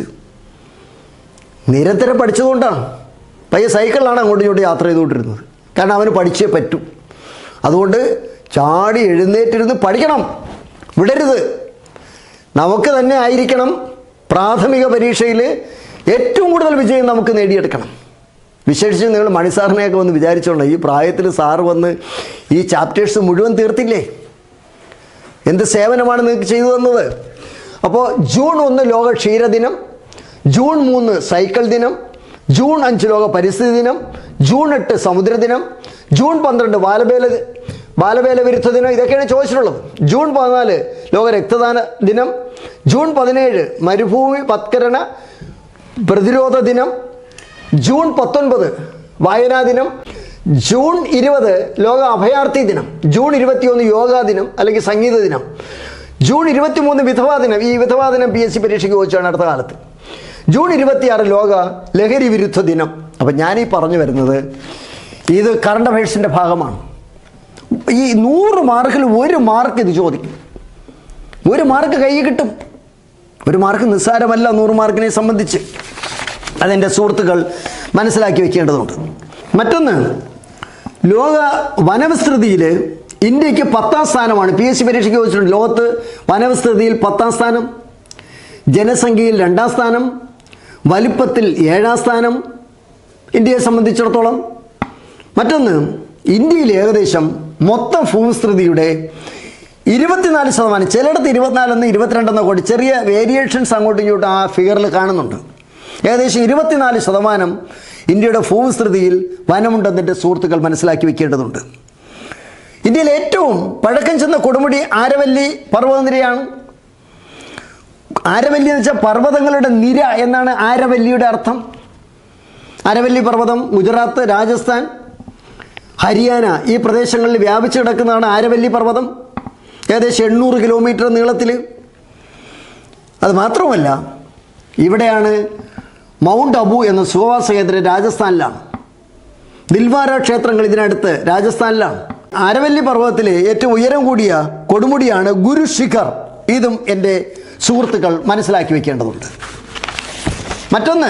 നിരന്തരം പഠിച്ചതുകൊണ്ടാണ് പയ്യ സൈക്കിളിലാണ് അങ്ങോട്ടും ഇങ്ങോട്ടും യാത്ര ചെയ്തുകൊണ്ടിരുന്നത് കാരണം അവന് പഠിച്ചേ പറ്റൂ അതുകൊണ്ട് ചാടി എഴുന്നേറ്റിരുന്ന് പഠിക്കണം വിടരുത് നമുക്ക് തന്നെ ആയിരിക്കണം പ്രാഥമിക പരീക്ഷയിൽ ഏറ്റവും കൂടുതൽ വിജയം നമുക്ക് നേടിയെടുക്കണം വിശേഷിച്ച് നിങ്ങൾ മണിസാറിനെയൊക്കെ വന്ന് വിചാരിച്ചോണ്ട് ഈ പ്രായത്തിൽ സാറ് വന്ന് ഈ ചാപ്റ്റേഴ്സ് മുഴുവൻ തീർത്തില്ലേ എന്ത് സേവനമാണ് നിങ്ങൾക്ക് ചെയ്തു തന്നത് അപ്പോൾ ജൂൺ ഒന്ന് ലോക ക്ഷീരദിനം ജൂൺ മൂന്ന് സൈക്കിൾ ദിനം ജൂൺ അഞ്ച് ലോക പരിസ്ഥിതി ദിനം ജൂൺ എട്ട് സമുദ്ര ദിനം ജൂൺ പന്ത്രണ്ട് ബാലവേല ബാലവേല വിരുദ്ധ ദിനം ഇതൊക്കെയാണ് ചോദിച്ചിട്ടുള്ളത് ജൂൺ പതിനാല് ലോക രക്തദാന ദിനം ജൂൺ പതിനേഴ് മരുഭൂമി വത്കരണ പ്രതിരോധ ദിനം ജൂൺ പത്തൊൻപത് വായനാ ദിനം ജൂൺ ഇരുപത് ലോക അഭയാർത്ഥി ദിനം ജൂൺ ഇരുപത്തിയൊന്ന് യോഗാ ദിനം അല്ലെങ്കിൽ സംഗീത ദിനം ജൂൺ ഇരുപത്തിമൂന്ന് വിധവാ ദിനം ഈ വിധവാ ദിനം പി എസ് സി പരീക്ഷയ്ക്ക് ചോദിച്ചാണ് അടുത്ത കാലത്ത് ജൂൺ ഇരുപത്തിയാറ് ലോക ലഹരി വിരുദ്ധ ദിനം അപ്പം ഞാനീ പറഞ്ഞു വരുന്നത് ഇത് കറണ്ട് അഫയേഴ്സിൻ്റെ ഭാഗമാണ് ഈ നൂറ് മാർക്കിൽ ഒരു മാർക്ക് ഇത് ചോദിക്കും ഒരു മാർക്ക് കയ്യിൽ കിട്ടും ഒരു മാർക്ക് നിസ്സാരമല്ല നൂറ് മാർക്കിനെ സംബന്ധിച്ച് അതെൻ്റെ സുഹൃത്തുക്കൾ മനസ്സിലാക്കി വെക്കേണ്ടതുണ്ട് മറ്റൊന്ന് ലോക വനവിസ്തൃതിയിൽ ഇന്ത്യക്ക് പത്താം സ്ഥാനമാണ് പി എസ് സി പരീക്ഷയ്ക്ക് ചോദിച്ചിട്ടുണ്ട് ലോകത്ത് വനവിസ്തൃതിയിൽ പത്താം സ്ഥാനം ജനസംഖ്യയിൽ രണ്ടാം സ്ഥാനം വലിപ്പത്തിൽ ഏഴാം സ്ഥാനം ഇന്ത്യയെ സംബന്ധിച്ചിടത്തോളം മറ്റൊന്ന് ഇന്ത്യയിൽ ഏകദേശം മൊത്തം ഭൂവിസ്തൃതിയുടെ ഇരുപത്തിനാല് ശതമാനം ചിലയിടത്ത് ഇരുപത്തിനാലെന്ന് ഇരുപത്തിരണ്ടെന്നോ കൂടി ചെറിയ വേരിയേഷൻസ് അങ്ങോട്ടും ഇങ്ങോട്ടും ആ ഫിഗറിൽ കാണുന്നുണ്ട് ഏകദേശം ഇരുപത്തിനാല് ശതമാനം ഇന്ത്യയുടെ ഭൂവിസ്തൃതിയിൽ വനമുണ്ടെന്നിൻ്റെ സുഹൃത്തുക്കൾ മനസ്സിലാക്കി വെക്കേണ്ടതുണ്ട് ഇന്ത്യയിൽ ഏറ്റവും പഴക്കം ചെന്ന കൊടുമുടി ആരവല്ലി പർവ്വതനിരയാണ് ആരവല്ലി എന്ന് വെച്ചാൽ പർവ്വതങ്ങളുടെ നിര എന്നാണ് ആരവല്ലിയുടെ അർത്ഥം ആരവല്ലി പർവ്വതം ഗുജറാത്ത് രാജസ്ഥാൻ ഹരിയാന ഈ പ്രദേശങ്ങളിൽ വ്യാപിച്ചു കിടക്കുന്നതാണ് ആരവല്ലി പർവ്വതം ഏകദേശം എണ്ണൂറ് കിലോമീറ്റർ നീളത്തിൽ അത് മാത്രമല്ല ഇവിടെയാണ് മൗണ്ട് അബു എന്ന സുഖവാസ കേന്ദ്രം രാജസ്ഥാനിലാണ് ദിൽവാര ക്ഷേത്രങ്ങൾ ഇതിനടുത്ത് രാജസ്ഥാനിലാണ് ആരവല്ലി പർവ്വതത്തിലെ ഏറ്റവും ഉയരം കൂടിയ കൊടുമുടിയാണ് ഗുരു ശിഖർ ഇതും എൻ്റെ സുഹൃത്തുക്കൾ മനസ്സിലാക്കി വെക്കേണ്ടതുണ്ട് മറ്റൊന്ന്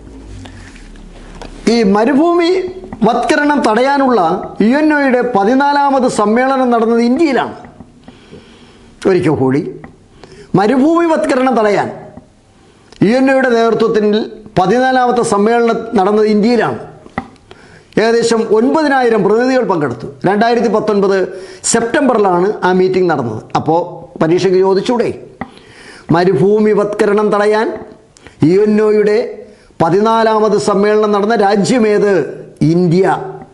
ഈ മരുഭൂമി വത്കരണം തടയാനുള്ള യു എൻ ഒയുടെ പതിനാലാമത് സമ്മേളനം നടന്നത് ഇന്ത്യയിലാണ് ഒരിക്കൽ കൂടി മരുഭൂമി വത്കരണം തടയാൻ യു എൻ ഒയുടെ നേതൃത്വത്തിൽ പതിനാലാമത്തെ സമ്മേളനം നടന്നത് ഇന്ത്യയിലാണ് ഏകദേശം ഒൻപതിനായിരം പ്രതിനിധികൾ പങ്കെടുത്തു രണ്ടായിരത്തി പത്തൊൻപത് സെപ്റ്റംബറിലാണ് ആ മീറ്റിംഗ് നടന്നത് അപ്പോൾ പരീക്ഷയ്ക്ക് ചോദിച്ചൂടെ മരുഭൂമിവത്കരണം തടയാൻ യു എൻ ഒയുടെ പതിനാലാമത് സമ്മേളനം നടന്ന രാജ്യമേത് ഇന്ത്യ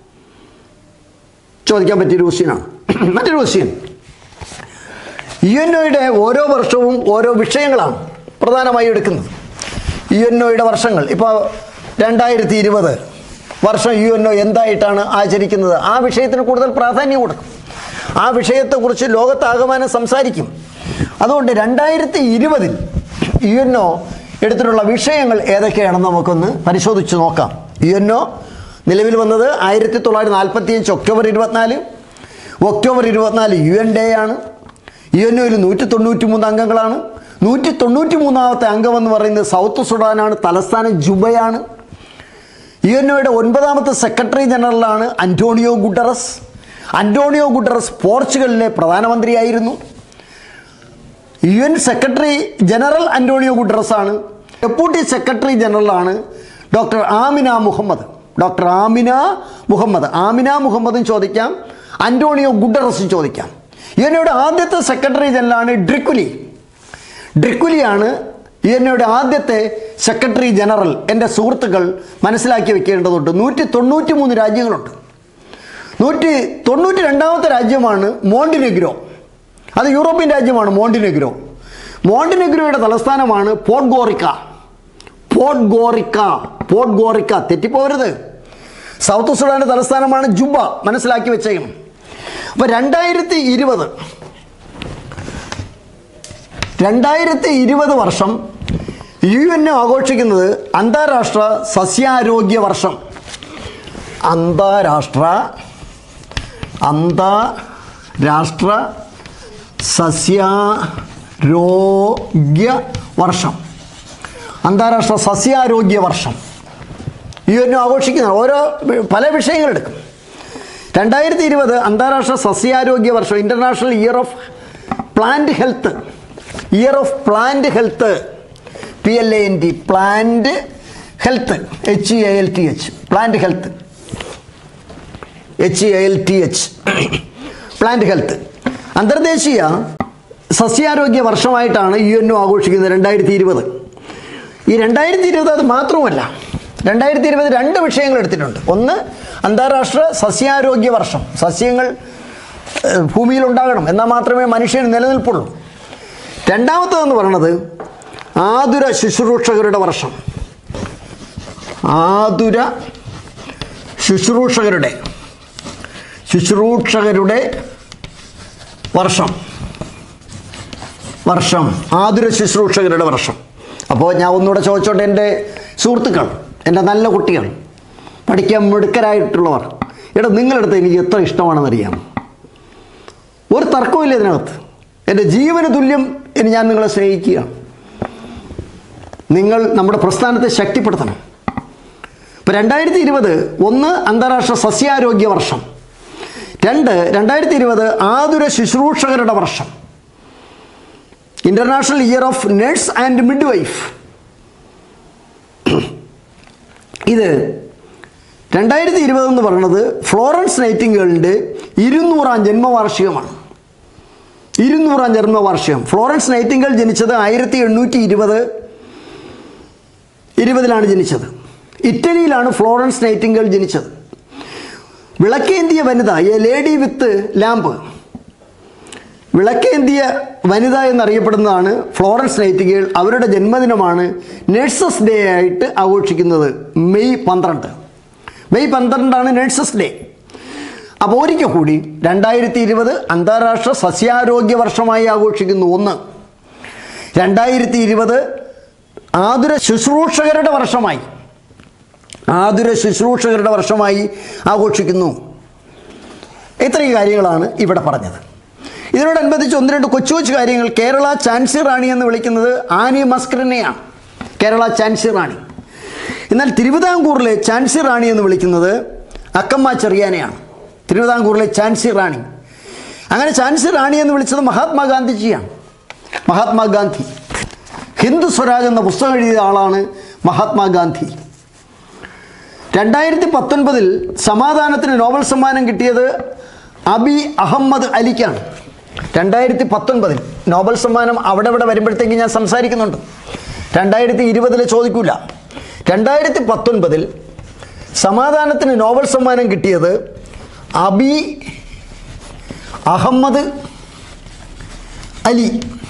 ചോദിക്കാൻ പറ്റിയൊരു ക്വസ്റ്റ്യനാണ് മറ്റൊരു ക്വസ്റ്റ്യൻ യു എൻ ഒയുടെ ഓരോ വർഷവും ഓരോ വിഷയങ്ങളാണ് പ്രധാനമായി എടുക്കുന്നത് യു എൻ ഒയുടെ വർഷങ്ങൾ ഇപ്പോൾ രണ്ടായിരത്തി ഇരുപത് വർഷം യു എൻ ഒ എന്തായിട്ടാണ് ആചരിക്കുന്നത് ആ വിഷയത്തിന് കൂടുതൽ പ്രാധാന്യം കൊടുക്കും ആ വിഷയത്തെക്കുറിച്ച് ലോകത്താകമാനം സംസാരിക്കും അതുകൊണ്ട് രണ്ടായിരത്തി ഇരുപതിൽ യു എൻ ഒ എടുത്തിട്ടുള്ള വിഷയങ്ങൾ ഏതൊക്കെയാണെന്ന് നമുക്കൊന്ന് പരിശോധിച്ച് നോക്കാം യു എൻ ഒ നിലവിൽ വന്നത് ആയിരത്തി തൊള്ളായിരത്തി നാൽപ്പത്തി അഞ്ച് ഒക്ടോബർ ഇരുപത്തിനാല് ഒക്ടോബർ ഇരുപത്തിനാല് യു എൻ ഡേ ആണ് യു എൻ ഒയിൽ നൂറ്റി തൊണ്ണൂറ്റി മൂന്ന് അംഗങ്ങളാണ് നൂറ്റി തൊണ്ണൂറ്റി മൂന്നാമത്തെ അംഗം എന്ന് പറയുന്നത് സൗത്ത് സുഡാനാണ് തലസ്ഥാനം ജുബയാണ് യു എൻ ഒയുടെ ഒൻപതാമത്തെ സെക്രട്ടറി ജനറലാണ് അന്റോണിയോ ഗുട്ടറസ് അന്റോണിയോ ഗുട്ടറസ് പോർച്ചുഗലിലെ പ്രധാനമന്ത്രിയായിരുന്നു U N secretary general Antonio Guterres ആണ് ഡെപ്യൂട്ടി സെക്രട്ടറി ജനറലാണ് doctor Amina Mohammed doctor Amina Mohammed Amina മുഹമ്മദും ചോദിക്കാം അന്റോണിയോ ഗുട്ടറസും ചോദിക്കാം യു എൻ ഒയുടെ ആദ്യത്തെ സെക്രട്ടറി ജനറലാണ് ഡ്രിക്കുലി ഡ്രിക്കുലിയാണ് യു എൻ ഒയുടെ ആദ്യത്തെ സെക്രട്ടറി ജനറൽ എൻ്റെ സുഹൃത്തുക്കൾ മനസ്സിലാക്കി വെക്കേണ്ടതുണ്ട് നൂറ്റി തൊണ്ണൂറ്റി മൂന്ന് രാജ്യങ്ങളുണ്ട് നൂറ്റി തൊണ്ണൂറ്റി രണ്ടാമത്തെ രാജ്യമാണ് മോണ്ടിനെഗ്രോ അത് യൂറോപ്യൻ രാജ്യമാണ് മോണ്ടിനെഗ്രോ മോണ്ടിനെഗ്രോയുടെ തലസ്ഥാനമാണ് Podgorica Podgorica Podgorica തെറ്റിപ്പോരുത് സൗത്ത് സുഡാൻ്റെ തലസ്ഥാനമാണ് ജുബ മനസ്സിലാക്കി വെച്ചേക്കണം അപ്പോൾ രണ്ടായിരത്തി ഇരുപത് രണ്ടായിരത്തി ഇരുപത് വർഷം യു എൻ ഒ ആഘോഷിക്കുന്നത് അന്താരാഷ്ട്ര സസ്യാരോഗ്യ വർഷം അന്താരാഷ്ട്ര അന്താരാഷ്ട്ര സസ്യാരോഗ്യ വർഷം അന്താരാഷ്ട്ര സസ്യാരോഗ്യ വർഷം യു എൻ ഒ ആഘോഷിക്കുന്ന ഓരോ വി- പല വിഷയങ്ങളെടുക്കും രണ്ടായിരത്തി ഇരുപത് അന്താരാഷ്ട്ര സസ്യാരോഗ്യ വർഷം international year of plant health year of plant health P L A N T plant health H E L T H plant health H L T H plant health അന്തർദേശീയ സസ്യാരോഗ്യ വർഷമായിട്ടാണ് യു എൻ ഒ ആഘോഷിക്കുന്നത് രണ്ടായിരത്തി ഇരുപത് ഈ രണ്ടായിരത്തി ഇരുപത് അത് മാത്രമല്ല രണ്ടായിരത്തി ഇരുപത് രണ്ട് വിഷയങ്ങൾ എടുത്തിട്ടുണ്ട് ഒന്ന് അന്താരാഷ്ട്ര സസ്യാരോഗ്യ വർഷം സസ്യങ്ങൾ ഏഹ്, ഭൂമിയിൽ ഉണ്ടാകണം എന്നാൽ മാത്രമേ മനുഷ്യൻ നിലനിൽപ്പുള്ളൂ രണ്ടാമത്തതെന്ന് പറയുന്നത് ആതുര ശുശ്രൂഷകരുടെ വർഷം ആതുര ശുശ്രൂഷകരുടെ ശുശ്രൂഷകരുടെ വർഷം വർഷം ആതുര ശുശ്രൂഷകരുടെ വർഷം അപ്പോൾ ഞാൻ ഒന്നുകൂടെ ചോദിച്ചോട്ടെ എൻ്റെ സുഹൃത്തുക്കൾ എൻ്റെ നല്ല കുട്ടികൾ പഠിക്കാൻ മിടുക്കരായിട്ടുള്ളവർ എടാ നിങ്ങളടുത്ത് എനിക്ക് എത്ര ഇഷ്ടമാണെന്നറിയാം ഒരു തർക്കമില്ല ഇതിനകത്ത് എൻ്റെ ജീവന് തുല്യം ഇനി ഞാൻ നിങ്ങളെ സ്നേഹിക്കുകയാണ് നിങ്ങൾ നമ്മുടെ പ്രസ്ഥാനത്തെ ശക്തിപ്പെടുത്തണം ഇപ്പോൾ രണ്ടായിരത്തി ഇരുപത് ഒന്ന് അന്താരാഷ്ട്ര സസ്യാരോഗ്യ വർഷം രണ്ട് രണ്ടായിരത്തി ഇരുപത് ആതുര ശുശ്രൂഷകരുടെ വർഷം international year of nurse and midwife ഇത് രണ്ടായിരത്തി ഇരുപത് എന്ന് പറയുന്നത് ഫ്ലോറൻസ് നൈറ്റിംഗേളിൻ്റെ ഇരുന്നൂറാം ജന്മവാർഷികമാണ് ഇരുന്നൂറാം ജന്മവാർഷികം ഫ്ലോറൻസ് നൈറ്റിംഗേൾ ജനിച്ചത് ആയിരത്തി എണ്ണൂറ്റി ഇരുപത് ഇരുപതിലാണ് ജനിച്ചത് ഇറ്റലിയിലാണ് ഫ്ലോറൻസ് നൈറ്റിംഗേൾ ജനിച്ചത് വിളക്കേന്തിയ വനിത എ ലേഡി വിത്ത് ലാമ്പ് വിളക്കേന്തിയ വനിത എന്നറിയപ്പെടുന്നതാണ് ഫ്ലോറൻസ് നൈറ്റിംഗേൾ അവരുടെ ജന്മദിനമാണ് നഴ്സസ് ഡേ ആയിട്ട് ആഘോഷിക്കുന്നത് മെയ് പന്ത്രണ്ട് മെയ് പന്ത്രണ്ടാണ് നഴ്സസ് ഡേ അപ്പോൾ ഒരിക്കൽ കൂടി രണ്ടായിരത്തി ഇരുപത് അന്താരാഷ്ട്ര സസ്യാരോഗ്യ വർഷമായി ആഘോഷിക്കുന്നു ഒന്ന് രണ്ടായിരത്തി ഇരുപത് ആതുര ശുശ്രൂഷകരുടെ വർഷമായി ആതുര ശുശ്രൂഷകരുടെ വർഷമായി ആഘോഷിക്കുന്നു ഇത്രയും കാര്യങ്ങളാണ് ഇവിടെ പറഞ്ഞത് ഇതിനോടനുബന്ധിച്ച് ഒന്ന് രണ്ട് കൊച്ചു കൊച്ചു കാര്യങ്ങൾ കേരള ചാൻസി റാണി എന്ന് വിളിക്കുന്നത് ആനി മസ്കറിനെയാണ് കേരള ചാൻസി റാണി എന്നാൽ തിരുവിതാംകൂറിലെ ചാൻസി റാണി എന്ന് വിളിക്കുന്നത് അക്കമ്മ ചെറിയാനെയാണ് തിരുവിതാംകൂറിലെ ചാൻസി റാണി അങ്ങനെ ചാൻസി റാണി എന്ന് വിളിച്ചത് മഹാത്മാഗാന്ധിജിയാണ് മഹാത്മാഗാന്ധി ഹിന്ദു സ്വരാജ് എന്ന പുസ്തകം എഴുതിയ ആളാണ് മഹാത്മാഗാന്ധി രണ്ടായിരത്തി പത്തൊൻപതിൽ സമാധാനത്തിന് നോബൽ സമ്മാനം കിട്ടിയത് അബി അഹമ്മദ് അലിക്കാണ് രണ്ടായിരത്തി പത്തൊൻപതിൽ നോബൽ സമ്മാനം അവിടെ ഇവിടെ വരുമ്പോഴത്തേക്ക് ഞാൻ സംസാരിക്കുന്നുണ്ട് രണ്ടായിരത്തി ഇരുപതിൽ ചോദിക്കൂല രണ്ടായിരത്തി പത്തൊൻപതിൽ സമാധാനത്തിന് നോബൽ സമ്മാനം കിട്ടിയത് അബി അഹമ്മദ് അലി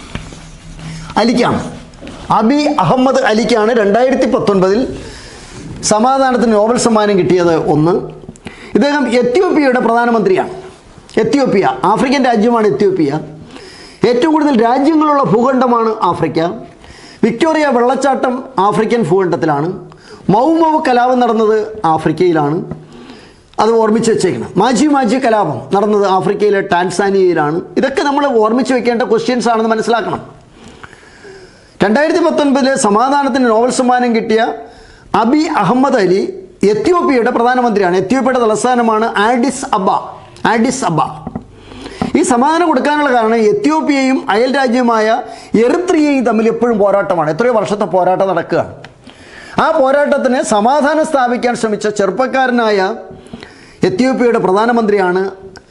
അലിക്കാണ് അബി അഹമ്മദ് അലിക്കാണ് രണ്ടായിരത്തി പത്തൊൻപതിൽ സമാധാനത്തിന് നോബൽ സമ്മാനം കിട്ടിയത് ഒന്ന് ഇദ്ദേഹം എത്യോപ്യയുടെ പ്രധാനമന്ത്രിയാണ് എത്യോപ്യ ആഫ്രിക്കൻ രാജ്യമാണ് എത്യോപ്യ ഏറ്റവും കൂടുതൽ രാജ്യങ്ങളുള്ള ഭൂഖണ്ഡമാണ് ആഫ്രിക്ക വിക്ടോറിയ വെള്ളച്ചാട്ടം ആഫ്രിക്കൻ ഭൂഖണ്ഡത്തിലാണ് മൗമൗ കലാപം നടന്നത് ആഫ്രിക്കയിലാണ് അത് ഓർമ്മിച്ച് വെച്ചേക്കണം മാജി മാജി കലാപം നടന്നത് ആഫ്രിക്കയിലെ ടാൻസാനിയയിലാണ് ഇതൊക്കെ നമ്മൾ ഓർമ്മിച്ച് വെക്കേണ്ട ക്വസ്റ്റ്യൻസ് ആണെന്ന് മനസ്സിലാക്കണം രണ്ടായിരത്തി പത്തൊൻപതിലെ സമാധാനത്തിന് നോബൽ സമ്മാനം കിട്ടിയ അബി അഹമ്മദ് അലി എത്യോപ്യയുടെ പ്രധാനമന്ത്രിയാണ് എത്യോപ്യയുടെ തലസ്ഥാനമാണ് ആഡിസ് അബ ആഡിസ് അബ ഈ സമാധാനം കൊടുക്കാനുള്ള കാരണം എത്യോപ്യയും അയൽ രാജ്യമായ എറിത്രിയയും തമ്മിൽ എപ്പോഴും പോരാട്ടമാണ് എത്രയോ വർഷത്തെ പോരാട്ടം നടക്കുകയാണ് ആ പോരാട്ടത്തിന് സമാധാനം സ്ഥാപിക്കാൻ ശ്രമിച്ച ചെറുപ്പക്കാരനായ എത്യോപ്യയുടെ പ്രധാനമന്ത്രിയാണ്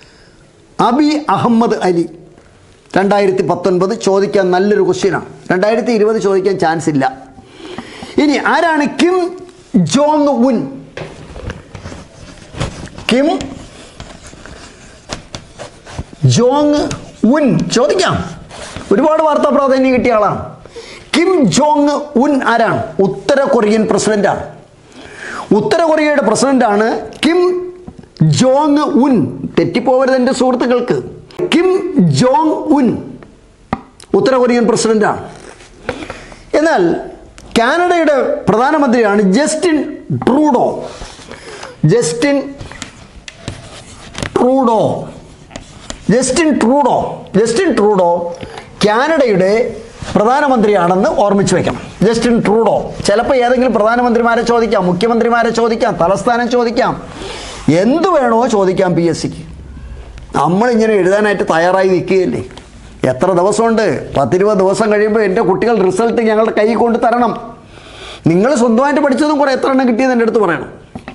അബി അഹമ്മദ് അലി രണ്ടായിരത്തി പത്തൊൻപത് ചോദിക്കാൻ നല്ലൊരു ക്വസ്റ്റ്യനാണ് രണ്ടായിരത്തി ഇരുപത് ചോദിക്കാൻ ചാൻസ് ഇല്ല ഇനി ആരാണ് Kim Jong Un Kim Jong Un ചോദിക്കാം ഒരുപാട് വാർത്താ പ്രാധാന്യം കിട്ടിയ ആളാണ് കിം ജോങ് ഉൻ ആരാണ് ഉത്തര കൊറിയൻ പ്രസിഡന്റാണ് ഉത്തര കൊറിയയുടെ പ്രസിഡന്റാണ് കിം ജോങ് ഉൻ തെറ്റിപ്പോവരുത് എൻ്റെ സുഹൃത്തുക്കൾക്ക് കിം ജോങ് ഉൻ ഉത്തര കൊറിയൻ പ്രസിഡന്റാണ് എന്നാൽ കാനഡയുടെ പ്രധാനമന്ത്രിയാണ് Justin Trudeau Justin Trudeau Justin Trudeau Justin Trudeau കാനഡയുടെ പ്രധാനമന്ത്രിയാണെന്ന് ഓർമ്മിച്ച് വെക്കണം ജസ്റ്റിൻ ട്രൂഡോ ചിലപ്പോൾ ഏതെങ്കിലും പ്രധാനമന്ത്രിമാരെ ചോദിക്കാം മുഖ്യമന്ത്രിമാരെ ചോദിക്കാം തലസ്ഥാനം ചോദിക്കാം എന്തു വേണോ ചോദിക്കാം പി എസ് സിക്ക് നമ്മളിങ്ങനെ എഴുതാനായിട്ട് തയ്യാറായി നിൽക്കുകയല്ലേ എത്ര ദിവസമുണ്ട് പത്തിരുപത് ദിവസം കഴിയുമ്പോൾ എൻ്റെ കുട്ടികൾ റിസൾട്ട് ഞങ്ങളുടെ കൈ കൊണ്ട് തരണം നിങ്ങൾ സ്വന്തമായിട്ട് പഠിച്ചതും കൂടെ എത്ര എണ്ണം കിട്ടിയെന്ന് എൻ്റെ അടുത്ത് പറയണം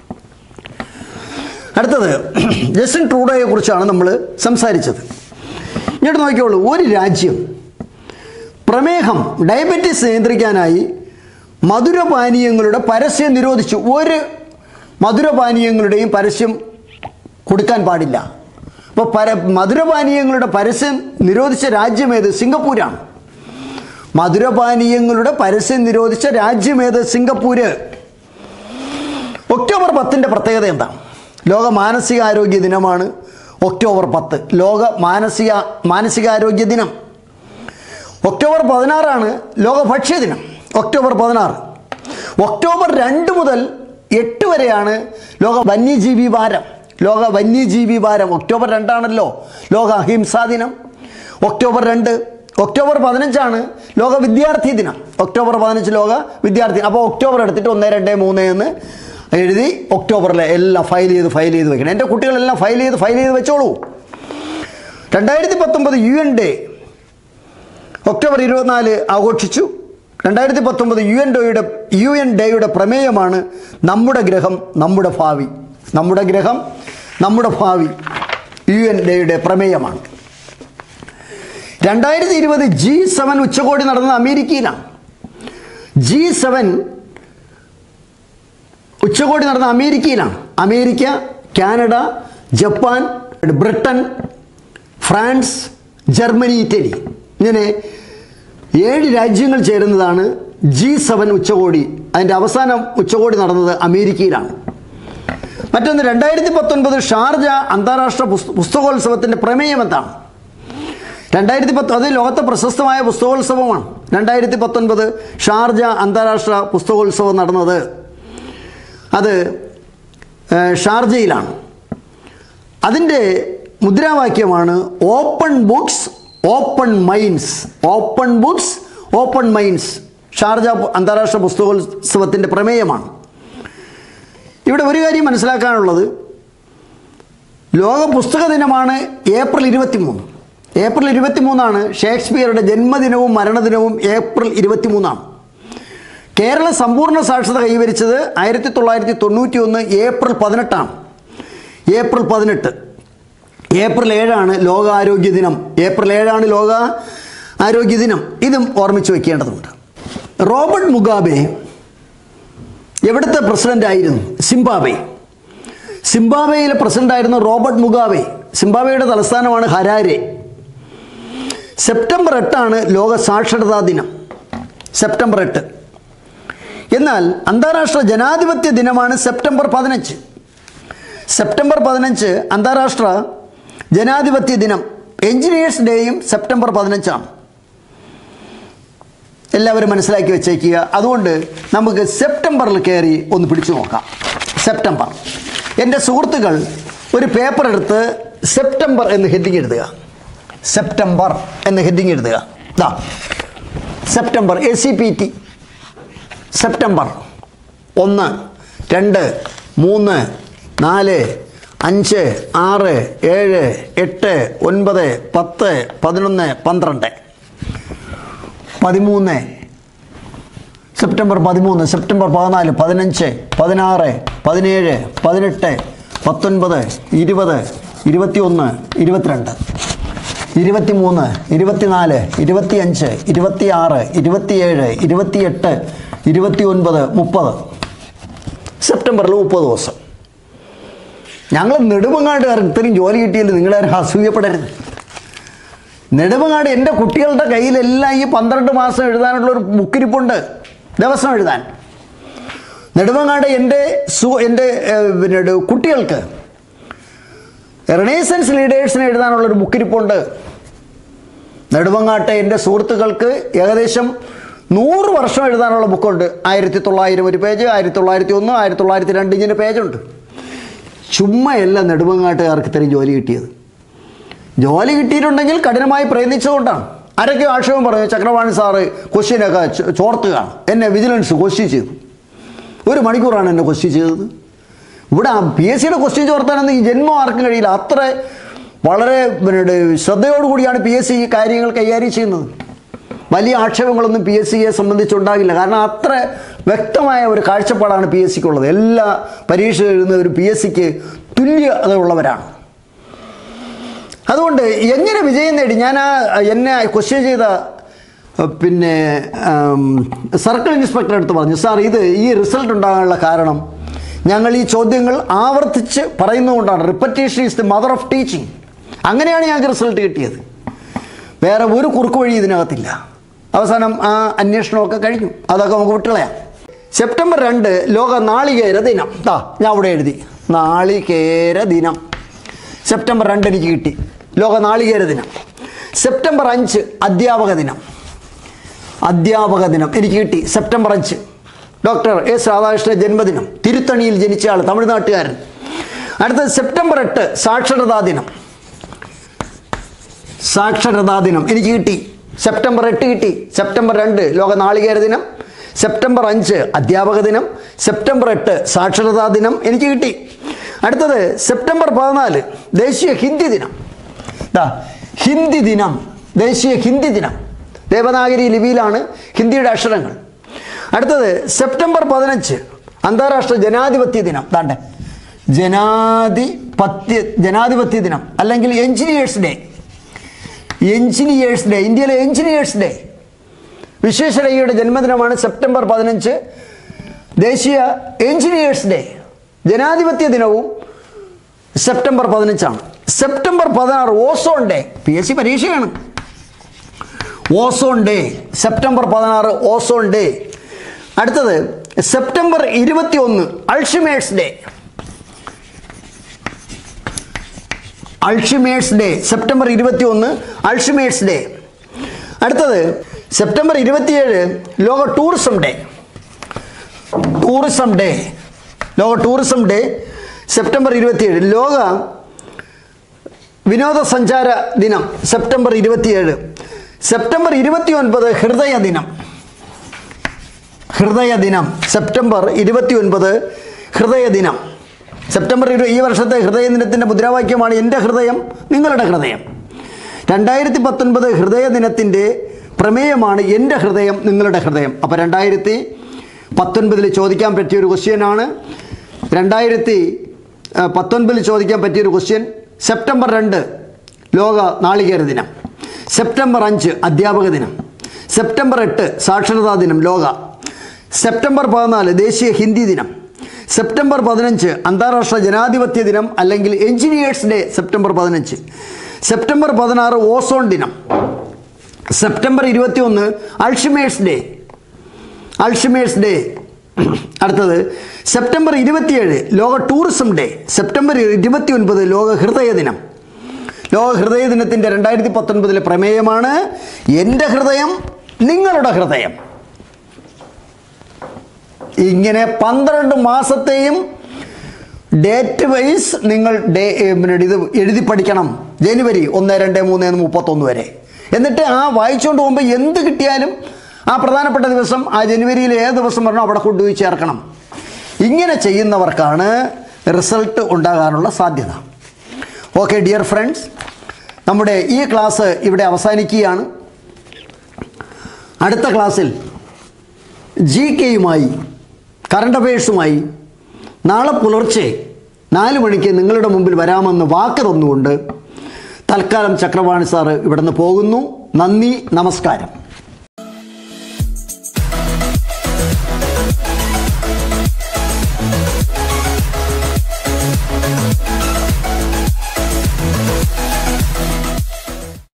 അടുത്തത് ജസ്റ്റിൻ ട്രൂഡോയെ കുറിച്ചാണ് നമ്മൾ സംസാരിച്ചത് ഇങ്ങോട്ട് നോക്കിയോളൂ ഒരു രാജ്യം പ്രമേഹം ഡയബറ്റീസ് നിയന്ത്രിക്കാനായി മധുരപാനീയങ്ങളുടെ പരസ്യം നിരോധിച്ചു ഒരു മധുരപാനീയങ്ങളുടെയും പരസ്യം കൊടുക്കാൻ പാടില്ല അപ്പോൾ പര മധുരപാനീയങ്ങളുടെ പരസ്യം നിരോധിച്ച രാജ്യമേത് സിംഗപ്പൂരാണ് മധുരപാനീയങ്ങളുടെ പരസ്യം നിരോധിച്ച രാജ്യമേത് സിംഗപ്പൂര് ഒക്ടോബർ പത്തിൻ്റെ പ്രത്യേകത എന്താണ് ലോക മാനസികാരോഗ്യ ദിനമാണ് ഒക്ടോബർ പത്ത് ലോക മാനസിക മാനസികാരോഗ്യ ദിനം ഒക്ടോബർ പതിനാറാണ് ലോക ഭക്ഷ്യദിനം ഒക്ടോബർ പതിനാറ് ഒക്ടോബർ രണ്ട് മുതൽ എട്ട് വരെയാണ് ലോക വന്യജീവി വാരം ലോക വന്യജീവി വാരം ഒക്ടോബർ രണ്ടാണല്ലോ ലോക അഹിംസാ ദിനം ഒക്ടോബർ രണ്ട് ഒക്ടോബർ പതിനഞ്ചാണ് ലോക വിദ്യാർത്ഥി ദിനം ഒക്ടോബർ പതിനഞ്ച് ലോക വിദ്യാർത്ഥി അപ്പോൾ ഒക്ടോബർ എടുത്തിട്ട് ഒന്ന് രണ്ട് മൂന്ന് എന്ന് എഴുതി ഒക്ടോബറിലെ എല്ലാം ഫയൽ ചെയ്ത് ഫയൽ ചെയ്ത് വെക്കണം എൻ്റെ കുട്ടികളെല്ലാം ഫയൽ ചെയ്ത് ഫയൽ ചെയ്ത് വെച്ചോളൂ രണ്ടായിരത്തി പത്തൊമ്പത് യു എൻ ഡേ ഒക്ടോബർ ഇരുപത്തിനാല് ആഘോഷിച്ചു രണ്ടായിരത്തി പത്തൊമ്പത് യു എൻ ഡോയുടെ യു എൻ ഡേയുടെ പ്രമേയമാണ് നമ്മുടെ ഗ്രഹം നമ്മുടെ ഭാവി നമ്മുടെ ഗ്രഹം നമ്മുടെ ഭാവി യു എൻ ഡേയുടെ പ്രമേയമാണ് രണ്ടായിരത്തി ഇരുപത് ജി സെവൻ ഉച്ചകോടി നടന്നത് അമേരിക്കയിലാണ് ജി സെവൻ ഉച്ചകോടി നടന്ന അമേരിക്കയിലാണ് America Canada Japan Britain France Germany Italy ഇങ്ങനെ ഏഴ് രാജ്യങ്ങൾ ചേരുന്നതാണ് ജി സെവൻ ഉച്ചകോടി അതിൻ്റെ അവസാനം ഉച്ചകോടി നടന്നത് അമേരിക്കയിലാണ് മറ്റൊന്ന് രണ്ടായിരത്തി പത്തൊൻപത് ഷാർജ അന്താരാഷ്ട്ര പുസ്ത പുസ്തകോത്സവത്തിൻ്റെ പ്രമേയം എന്താണ് രണ്ടായിരത്തി പത്ത് അത് ലോകത്തെ പ്രശസ്തമായ പുസ്തകോത്സവമാണ് രണ്ടായിരത്തി പത്തൊൻപത് ഷാർജ അന്താരാഷ്ട്ര പുസ്തകോത്സവം നടന്നത് അത് ഏഹ്, ഷാർജയിലാണ് അതിൻ്റെ മുദ്രാവാക്യമാണ് open books open minds open books open minds Sharjah അന്താരാഷ്ട്ര പുസ്തകോത്സവത്തിൻ്റെ പ്രമേയമാണ് ഇവിടെ ഒരു കാര്യം മനസ്സിലാക്കാനുള്ളത് ലോക പുസ്തക ദിനമാണ് ഏപ്രിൽ ഇരുപത്തി മൂന്ന് ഏപ്രിൽ ഇരുപത്തി മൂന്നാണ് ഷേക്സ്പിയറുടെ ജന്മദിനവും മരണദിനവും ഏപ്രിൽ ഇരുപത്തി മൂന്നാണ് കേരള സമ്പൂർണ്ണ സാക്ഷരത കൈവരിച്ചത് ആയിരത്തി തൊള്ളായിരത്തി തൊണ്ണൂറ്റി ഒന്ന് ഏപ്രിൽ പതിനെട്ടാണ് ഏപ്രിൽ പതിനെട്ട് ഏപ്രിൽ ഏഴാണ് ലോകാരോഗ്യ ദിനം ഏപ്രിൽ ഏഴാണ് ലോക ആരോഗ്യ ദിനം ഇതും ഓർമ്മിച്ച് വയ്ക്കേണ്ടതുണ്ട് റോബർട്ട് മുഗാബെ എവിടുത്തെ പ്രസിഡന്റ് ആയിരുന്നു സിംബാബെ സിംബാബ്വേയിലെ പ്രസിഡന്റായിരുന്നു റോബർട്ട് മുഗാബെ സിംബാബ്വേയുടെ തലസ്ഥാനമാണ് ഹരാരെ സെപ്റ്റംബർ എട്ടാണ് ലോക സാക്ഷരതാ ദിനം സെപ്റ്റംബർ എട്ട് എന്നാൽ അന്താരാഷ്ട്ര ജനാധിപത്യ ദിനമാണ് സെപ്റ്റംബർ പതിനഞ്ച് സെപ്റ്റംബർ പതിനഞ്ച് അന്താരാഷ്ട്ര ജനാധിപത്യ ദിനം എഞ്ചിനീയേഴ്സ് ഡേയും സെപ്റ്റംബർ പതിനഞ്ചാണ് എല്ലാവരും മനസ്സിലാക്കി വെച്ചേക്കുക അതുകൊണ്ട് നമുക്ക് സെപ്റ്റംബറിൽ കയറി ഒന്ന് പിടിച്ചു നോക്കാം സെപ്റ്റംബർ എൻ്റെ സുഹൃത്തുക്കൾ ഒരു പേപ്പർ എടുത്ത് സെപ്റ്റംബർ എന്ന് ഹെഡിങ് എഴുതുക സെപ്റ്റംബർ എന്ന് ഹെഡിങ് എഴുതുക ദാ September A C P T September ഒന്ന് രണ്ട് മൂന്ന് നാല് അഞ്ച് ആറ് ഏഴ് എട്ട് ഒൻപത് പത്ത് പതിനൊന്ന് പന്ത്രണ്ട് പതിമൂന്ന് സെപ്റ്റംബർ പതിമൂന്ന് സെപ്റ്റംബർ പതിനാല് പതിനഞ്ച് പതിനാറ് പതിനേഴ് പതിനെട്ട് പത്തൊൻപത് ഇരുപത് ഇരുപത്തിയൊന്ന് ഇരുപത്തിരണ്ട് ഇരുപത്തിമൂന്ന് ഇരുപത്തിനാല് ഇരുപത്തിയഞ്ച് ഇരുപത്തിയാറ് ഇരുപത്തിയേഴ് ഇരുപത്തിയെട്ട് ഇരുപത്തിയൊൻപത് മുപ്പത് സെപ്റ്റംബറിൽ മുപ്പത് ദിവസം ഞങ്ങൾ നെടുമങ്ങാട്ടുകാർ ഇത്രയും ജോലി കിട്ടിയതിൽ നിങ്ങളാരും അസൂയപ്പെടരുത് നെടുമങ്ങാട് എൻ്റെ കുട്ടികളുടെ കയ്യിലെല്ലാം ഈ പന്ത്രണ്ട് മാസം എഴുതാനുള്ള ഒരു ബുക്കിരിപ്പുണ്ട് ദിവസം എഴുതാൻ നെടുമങ്ങാട് എൻ്റെ സു എൻ്റെ ഏഹ്, പിന്നെ ഒരു കുട്ടികൾക്ക് റെനേസൻസ് ലീഡേഴ്സിന് എഴുതാനുള്ള ഒരു ബുക്കിരിപ്പുണ്ട് നെടുമങ്ങാട്ടെ എൻ്റെ സുഹൃത്തുക്കൾക്ക് ഏകദേശം നൂറ് വർഷം എഴുതാനുള്ള ബുക്കുണ്ട് ആയിരത്തി തൊള്ളായിരം ഒരു പേജ് ആയിരത്തി തൊള്ളായിരത്തി ഒന്ന് ആയിരത്തി തൊള്ളായിരത്തി രണ്ട് ഇങ്ങനെ പേജുണ്ട് ചുമ്മയല്ല നെടുമങ്ങാട്ടുകാർക്ക് ഇത്രയും ജോലി കിട്ടിയത് ജോലി കിട്ടിയിട്ടുണ്ടെങ്കിൽ കഠിനമായി പ്രയത്നിച്ചുകൊണ്ടാണ് ആരൊക്കെ ആക്ഷേപം പറഞ്ഞു ചക്രവാണി സാറ് ക്വസ്റ്റ്യനൊക്കെ ചോ- ചോർത്തുകയാണ് എന്നെ വിജിലൻസ് ക്വസ്റ്റ്യൻ ചെയ്തു ഒരു മണിക്കൂറാണ് എന്നെ ക്വസ്റ്റ്യൻ ചെയ്തത് ഇവിടെ പി എസ് സിയുടെ ക്വസ്റ്റ്യൻ ചോർത്താനൊന്നും ഈ ജന്മം ആർക്കും കഴിയില്ല അത്ര വളരെ പിന്നെ ശ്രദ്ധയോടുകൂടിയാണ് പി എസ് സി ഈ കാര്യങ്ങൾ കൈകാര്യം ചെയ്യുന്നത് വലിയ ആക്ഷേപങ്ങളൊന്നും പി എസ് സിയെ സംബന്ധിച്ചുണ്ടാകില്ല കാരണം അത്ര വ്യക്തമായ ഒരു കാഴ്ചപ്പാടാണ് പി എസ് സിക്കുള്ളത് എല്ലാ പരീക്ഷ എഴുതുന്നവരും പി എസ് സിക്ക് തുല്യത ഉള്ളവരാണ് അതുകൊണ്ട് എങ്ങനെ വിജയം നേടി ഞാൻ ആ എന്നെ ക്വസ്റ്റ്യൻ ചെയ്ത അഹ് പിന്നെ ആം, സർക്കിൾ ഇൻസ്പെക്ടർ അടുത്ത് പറഞ്ഞു സാർ ഇത് ഈ റിസൾട്ട് ഉണ്ടാകാനുള്ള കാരണം ഞങ്ങൾ ഈ ചോദ്യങ്ങൾ ആവർത്തിച്ച് പറയുന്നതുകൊണ്ടാണ് repetition is the mother of teaching അങ്ങനെയാണ് ഞങ്ങൾക്ക് റിസൾട്ട് കിട്ടിയത് വേറെ ഒരു കുറുക്ക് വഴി ഇതിനകത്തില്ല അവസാനം ആ അന്വേഷണമൊക്കെ കഴിഞ്ഞു അതൊക്കെ നമുക്ക് വിട്ടുകളയാം സെപ്റ്റംബർ രണ്ട് ലോക നാളികേര ദിനം ദാ ഞാൻ അവിടെ എഴുതി നാളികേര ദിനം സെപ്റ്റംബർ രണ്ട് എനിക്ക് കിട്ടി ലോക നാളികേര ദിനം സെപ്റ്റംബർ അഞ്ച് അധ്യാപക ദിനം അധ്യാപക ദിനം എനിക്ക് കിട്ടി സെപ്റ്റംബർ അഞ്ച് ഡോക്ടർ എസ് രാധാകൃഷ്ണ ജന്മദിനം തിരുത്തണിയിൽ ജനിച്ച ആൾ തമിഴ്നാട്ടുകാരൻ അടുത്തത് സെപ്റ്റംബർ എട്ട് സാക്ഷരതാ ദിനം സാക്ഷരതാ ദിനം എനിക്ക് കിട്ടി സെപ്റ്റംബർ എട്ട് കിട്ടി സെപ്റ്റംബർ രണ്ട് ലോക നാളികേര ദിനം സെപ്റ്റംബർ അഞ്ച് അധ്യാപക ദിനം സെപ്റ്റംബർ എട്ട് സാക്ഷരതാ ദിനം എനിക്ക് കിട്ടി അടുത്തത് സെപ്റ്റംബർ പതിനാല് ദേശീയ ഹിന്ദി ദിനം ദാ ഹിന്ദി ദിനം ദേശീയ ഹിന്ദി ദിനം ദേവനാഗരി ലിപിയിലാണ് ഹിന്ദിയുടെ അക്ഷരങ്ങൾ അടുത്തത് സെപ്റ്റംബർ പതിനഞ്ച് അന്താരാഷ്ട്ര ജനാധിപത്യ ദിനം ദാണ്ടെ ജനാധിപത്യ ജനാധിപത്യ ദിനം അല്ലെങ്കിൽ എഞ്ചിനീയേഴ്സ് ഡേ എഞ്ചിനീയേഴ്സ് ഡേ ഇന്ത്യയിലെ എഞ്ചിനീയേഴ്സ് ഡേ വിശ്വേശ്വരയ്യയുടെ ജന്മദിനമാണ് സെപ്റ്റംബർ പതിനഞ്ച് ദേശീയ എഞ്ചിനീയേഴ്സ് ഡേ ജനാധിപത്യ ദിനവും സെപ്റ്റംബർ പതിനഞ്ചാണ് സെപ്റ്റംബർ പതിനാറ് ozone day P S C പരീക്ഷയാണ് ഓസോൺ ഡേ സെപ്റ്റംബർ പതിനാറ് ഓസോൺ ഡേ അടുത്തത് സെപ്റ്റംബർ ഇരുപത്തി ഒന്ന് Alzheimer's day Alzheimer's day September ഇരുപത്തി ഒന്ന് അൾഷിമേഴ്സ് ഡേ അടുത്തത് സെപ്റ്റംബർ ഇരുപത്തിയേഴ് ലോക ടൂറിസം ഡേ ടൂറിസം ഡേ ലോക ടൂറിസം ഡേ സെപ്റ്റംബർ ഇരുപത്തിയേഴ് ലോക വിനോദസഞ്ചാര ദിനം സെപ്റ്റംബർ ഇരുപത്തിയേഴ് സെപ്റ്റംബർ ഇരുപത്തി ഒൻപത് ഹൃദയ ദിനം ഹൃദയ ദിനം സെപ്റ്റംബർ ഇരുപത്തി ഒൻപത് ഹൃദയ ദിനം സെപ്റ്റംബർ ഇരു ഈ വർഷത്തെ ഹൃദയ ദിനത്തിൻ്റെ മുദ്രാവാക്യമാണ് എൻ്റെ ഹൃദയം നിങ്ങളുടെ ഹൃദയം രണ്ടായിരത്തി പത്തൊൻപത് ഹൃദയ ദിനത്തിൻ്റെ പ്രമേയമാണ് എൻ്റെ ഹൃദയം നിങ്ങളുടെ ഹൃദയം അപ്പോൾ രണ്ടായിരത്തി പത്തൊൻപതിൽ ചോദിക്കാൻ പറ്റിയ ഒരു ക്വസ്റ്റ്യനാണ് രണ്ടായിരത്തി പത്തൊൻപതിൽ ചോദിക്കാൻ പറ്റിയൊരു ക്വസ്റ്റ്യൻ സെപ്റ്റംബർ രണ്ട് ലോക നാളികേര ദിനം സെപ്റ്റംബർ അഞ്ച് അധ്യാപക ദിനം സെപ്റ്റംബർ എട്ട് സാക്ഷരതാ ദിനം ലോക സെപ്റ്റംബർ പതിനാല് ദേശീയ ഹിന്ദി ദിനം സെപ്റ്റംബർ പതിനഞ്ച് അന്താരാഷ്ട്ര ജനാധിപത്യ ദിനം അല്ലെങ്കിൽ എഞ്ചിനീയേഴ്സ് ഡേ സെപ്റ്റംബർ പതിനഞ്ച് സെപ്റ്റംബർ പതിനാറ് ഓസോൺ ദിനം സെപ്റ്റംബർ ഇരുപത്തി ഒന്ന് അൾഷിമേഴ്സ് ഡേ അൾഷിമേഴ്സ് ഡേ അടുത്തത് സെപ്റ്റംബർ ഇരുപത്തിയേഴ് ലോക ടൂറിസം ഡേ സെപ്റ്റംബർ ഇരുപത്തി ഒൻപത് ലോക ഹൃദയ ദിനം ലോക ഹൃദയ ദിനത്തിൻ്റെ രണ്ടായിരത്തി പത്തൊൻപതിലെ പ്രമേയമാണ് എൻ്റെ ഹൃദയം നിങ്ങളുടെ ഹൃദയം ഇങ്ങനെ പന്ത്രണ്ട് മാസത്തെയും ഡേറ്റ് വൈസ് നിങ്ങൾ ഡേ ഏ, പിന്നെ ഇത് എഴുതി പഠിക്കണം ജനുവരി ഒന്ന് രണ്ട് മൂന്ന് മുപ്പത്തൊന്ന് വരെ എന്നിട്ട് ആ വായിച്ചുകൊണ്ട് പോകുമ്പോൾ എന്ത് കിട്ടിയാലും ആ പ്രധാനപ്പെട്ട ദിവസം ആ ജനുവരിയിൽ ഏത് ദിവസം വരണോ അവിടെ കൊണ്ടുപോയി ചേർക്കണം ഇങ്ങനെ ചെയ്യുന്നവർക്കാണ് റിസൾട്ട് ഉണ്ടാകാനുള്ള സാധ്യത ഓക്കെ ഡിയർ ഫ്രണ്ട്സ് നമ്മുടെ ഈ ക്ലാസ് ഇവിടെ അവസാനിക്കുകയാണ് അടുത്ത ക്ലാസ്സിൽ ജി കെയുമായി കറണ്ട് അഫയേഴ്സുമായി നാളെ പുലർച്ചെ നാല് മണിക്ക് നിങ്ങളുടെ മുമ്പിൽ വരാമെന്ന് വാക്ക് തന്നുകൊണ്ട് തൽക്കാലം ചക്രവാണി സാറ് ഇവിടുന്ന് പോകുന്നു നന്ദി നമസ്കാരം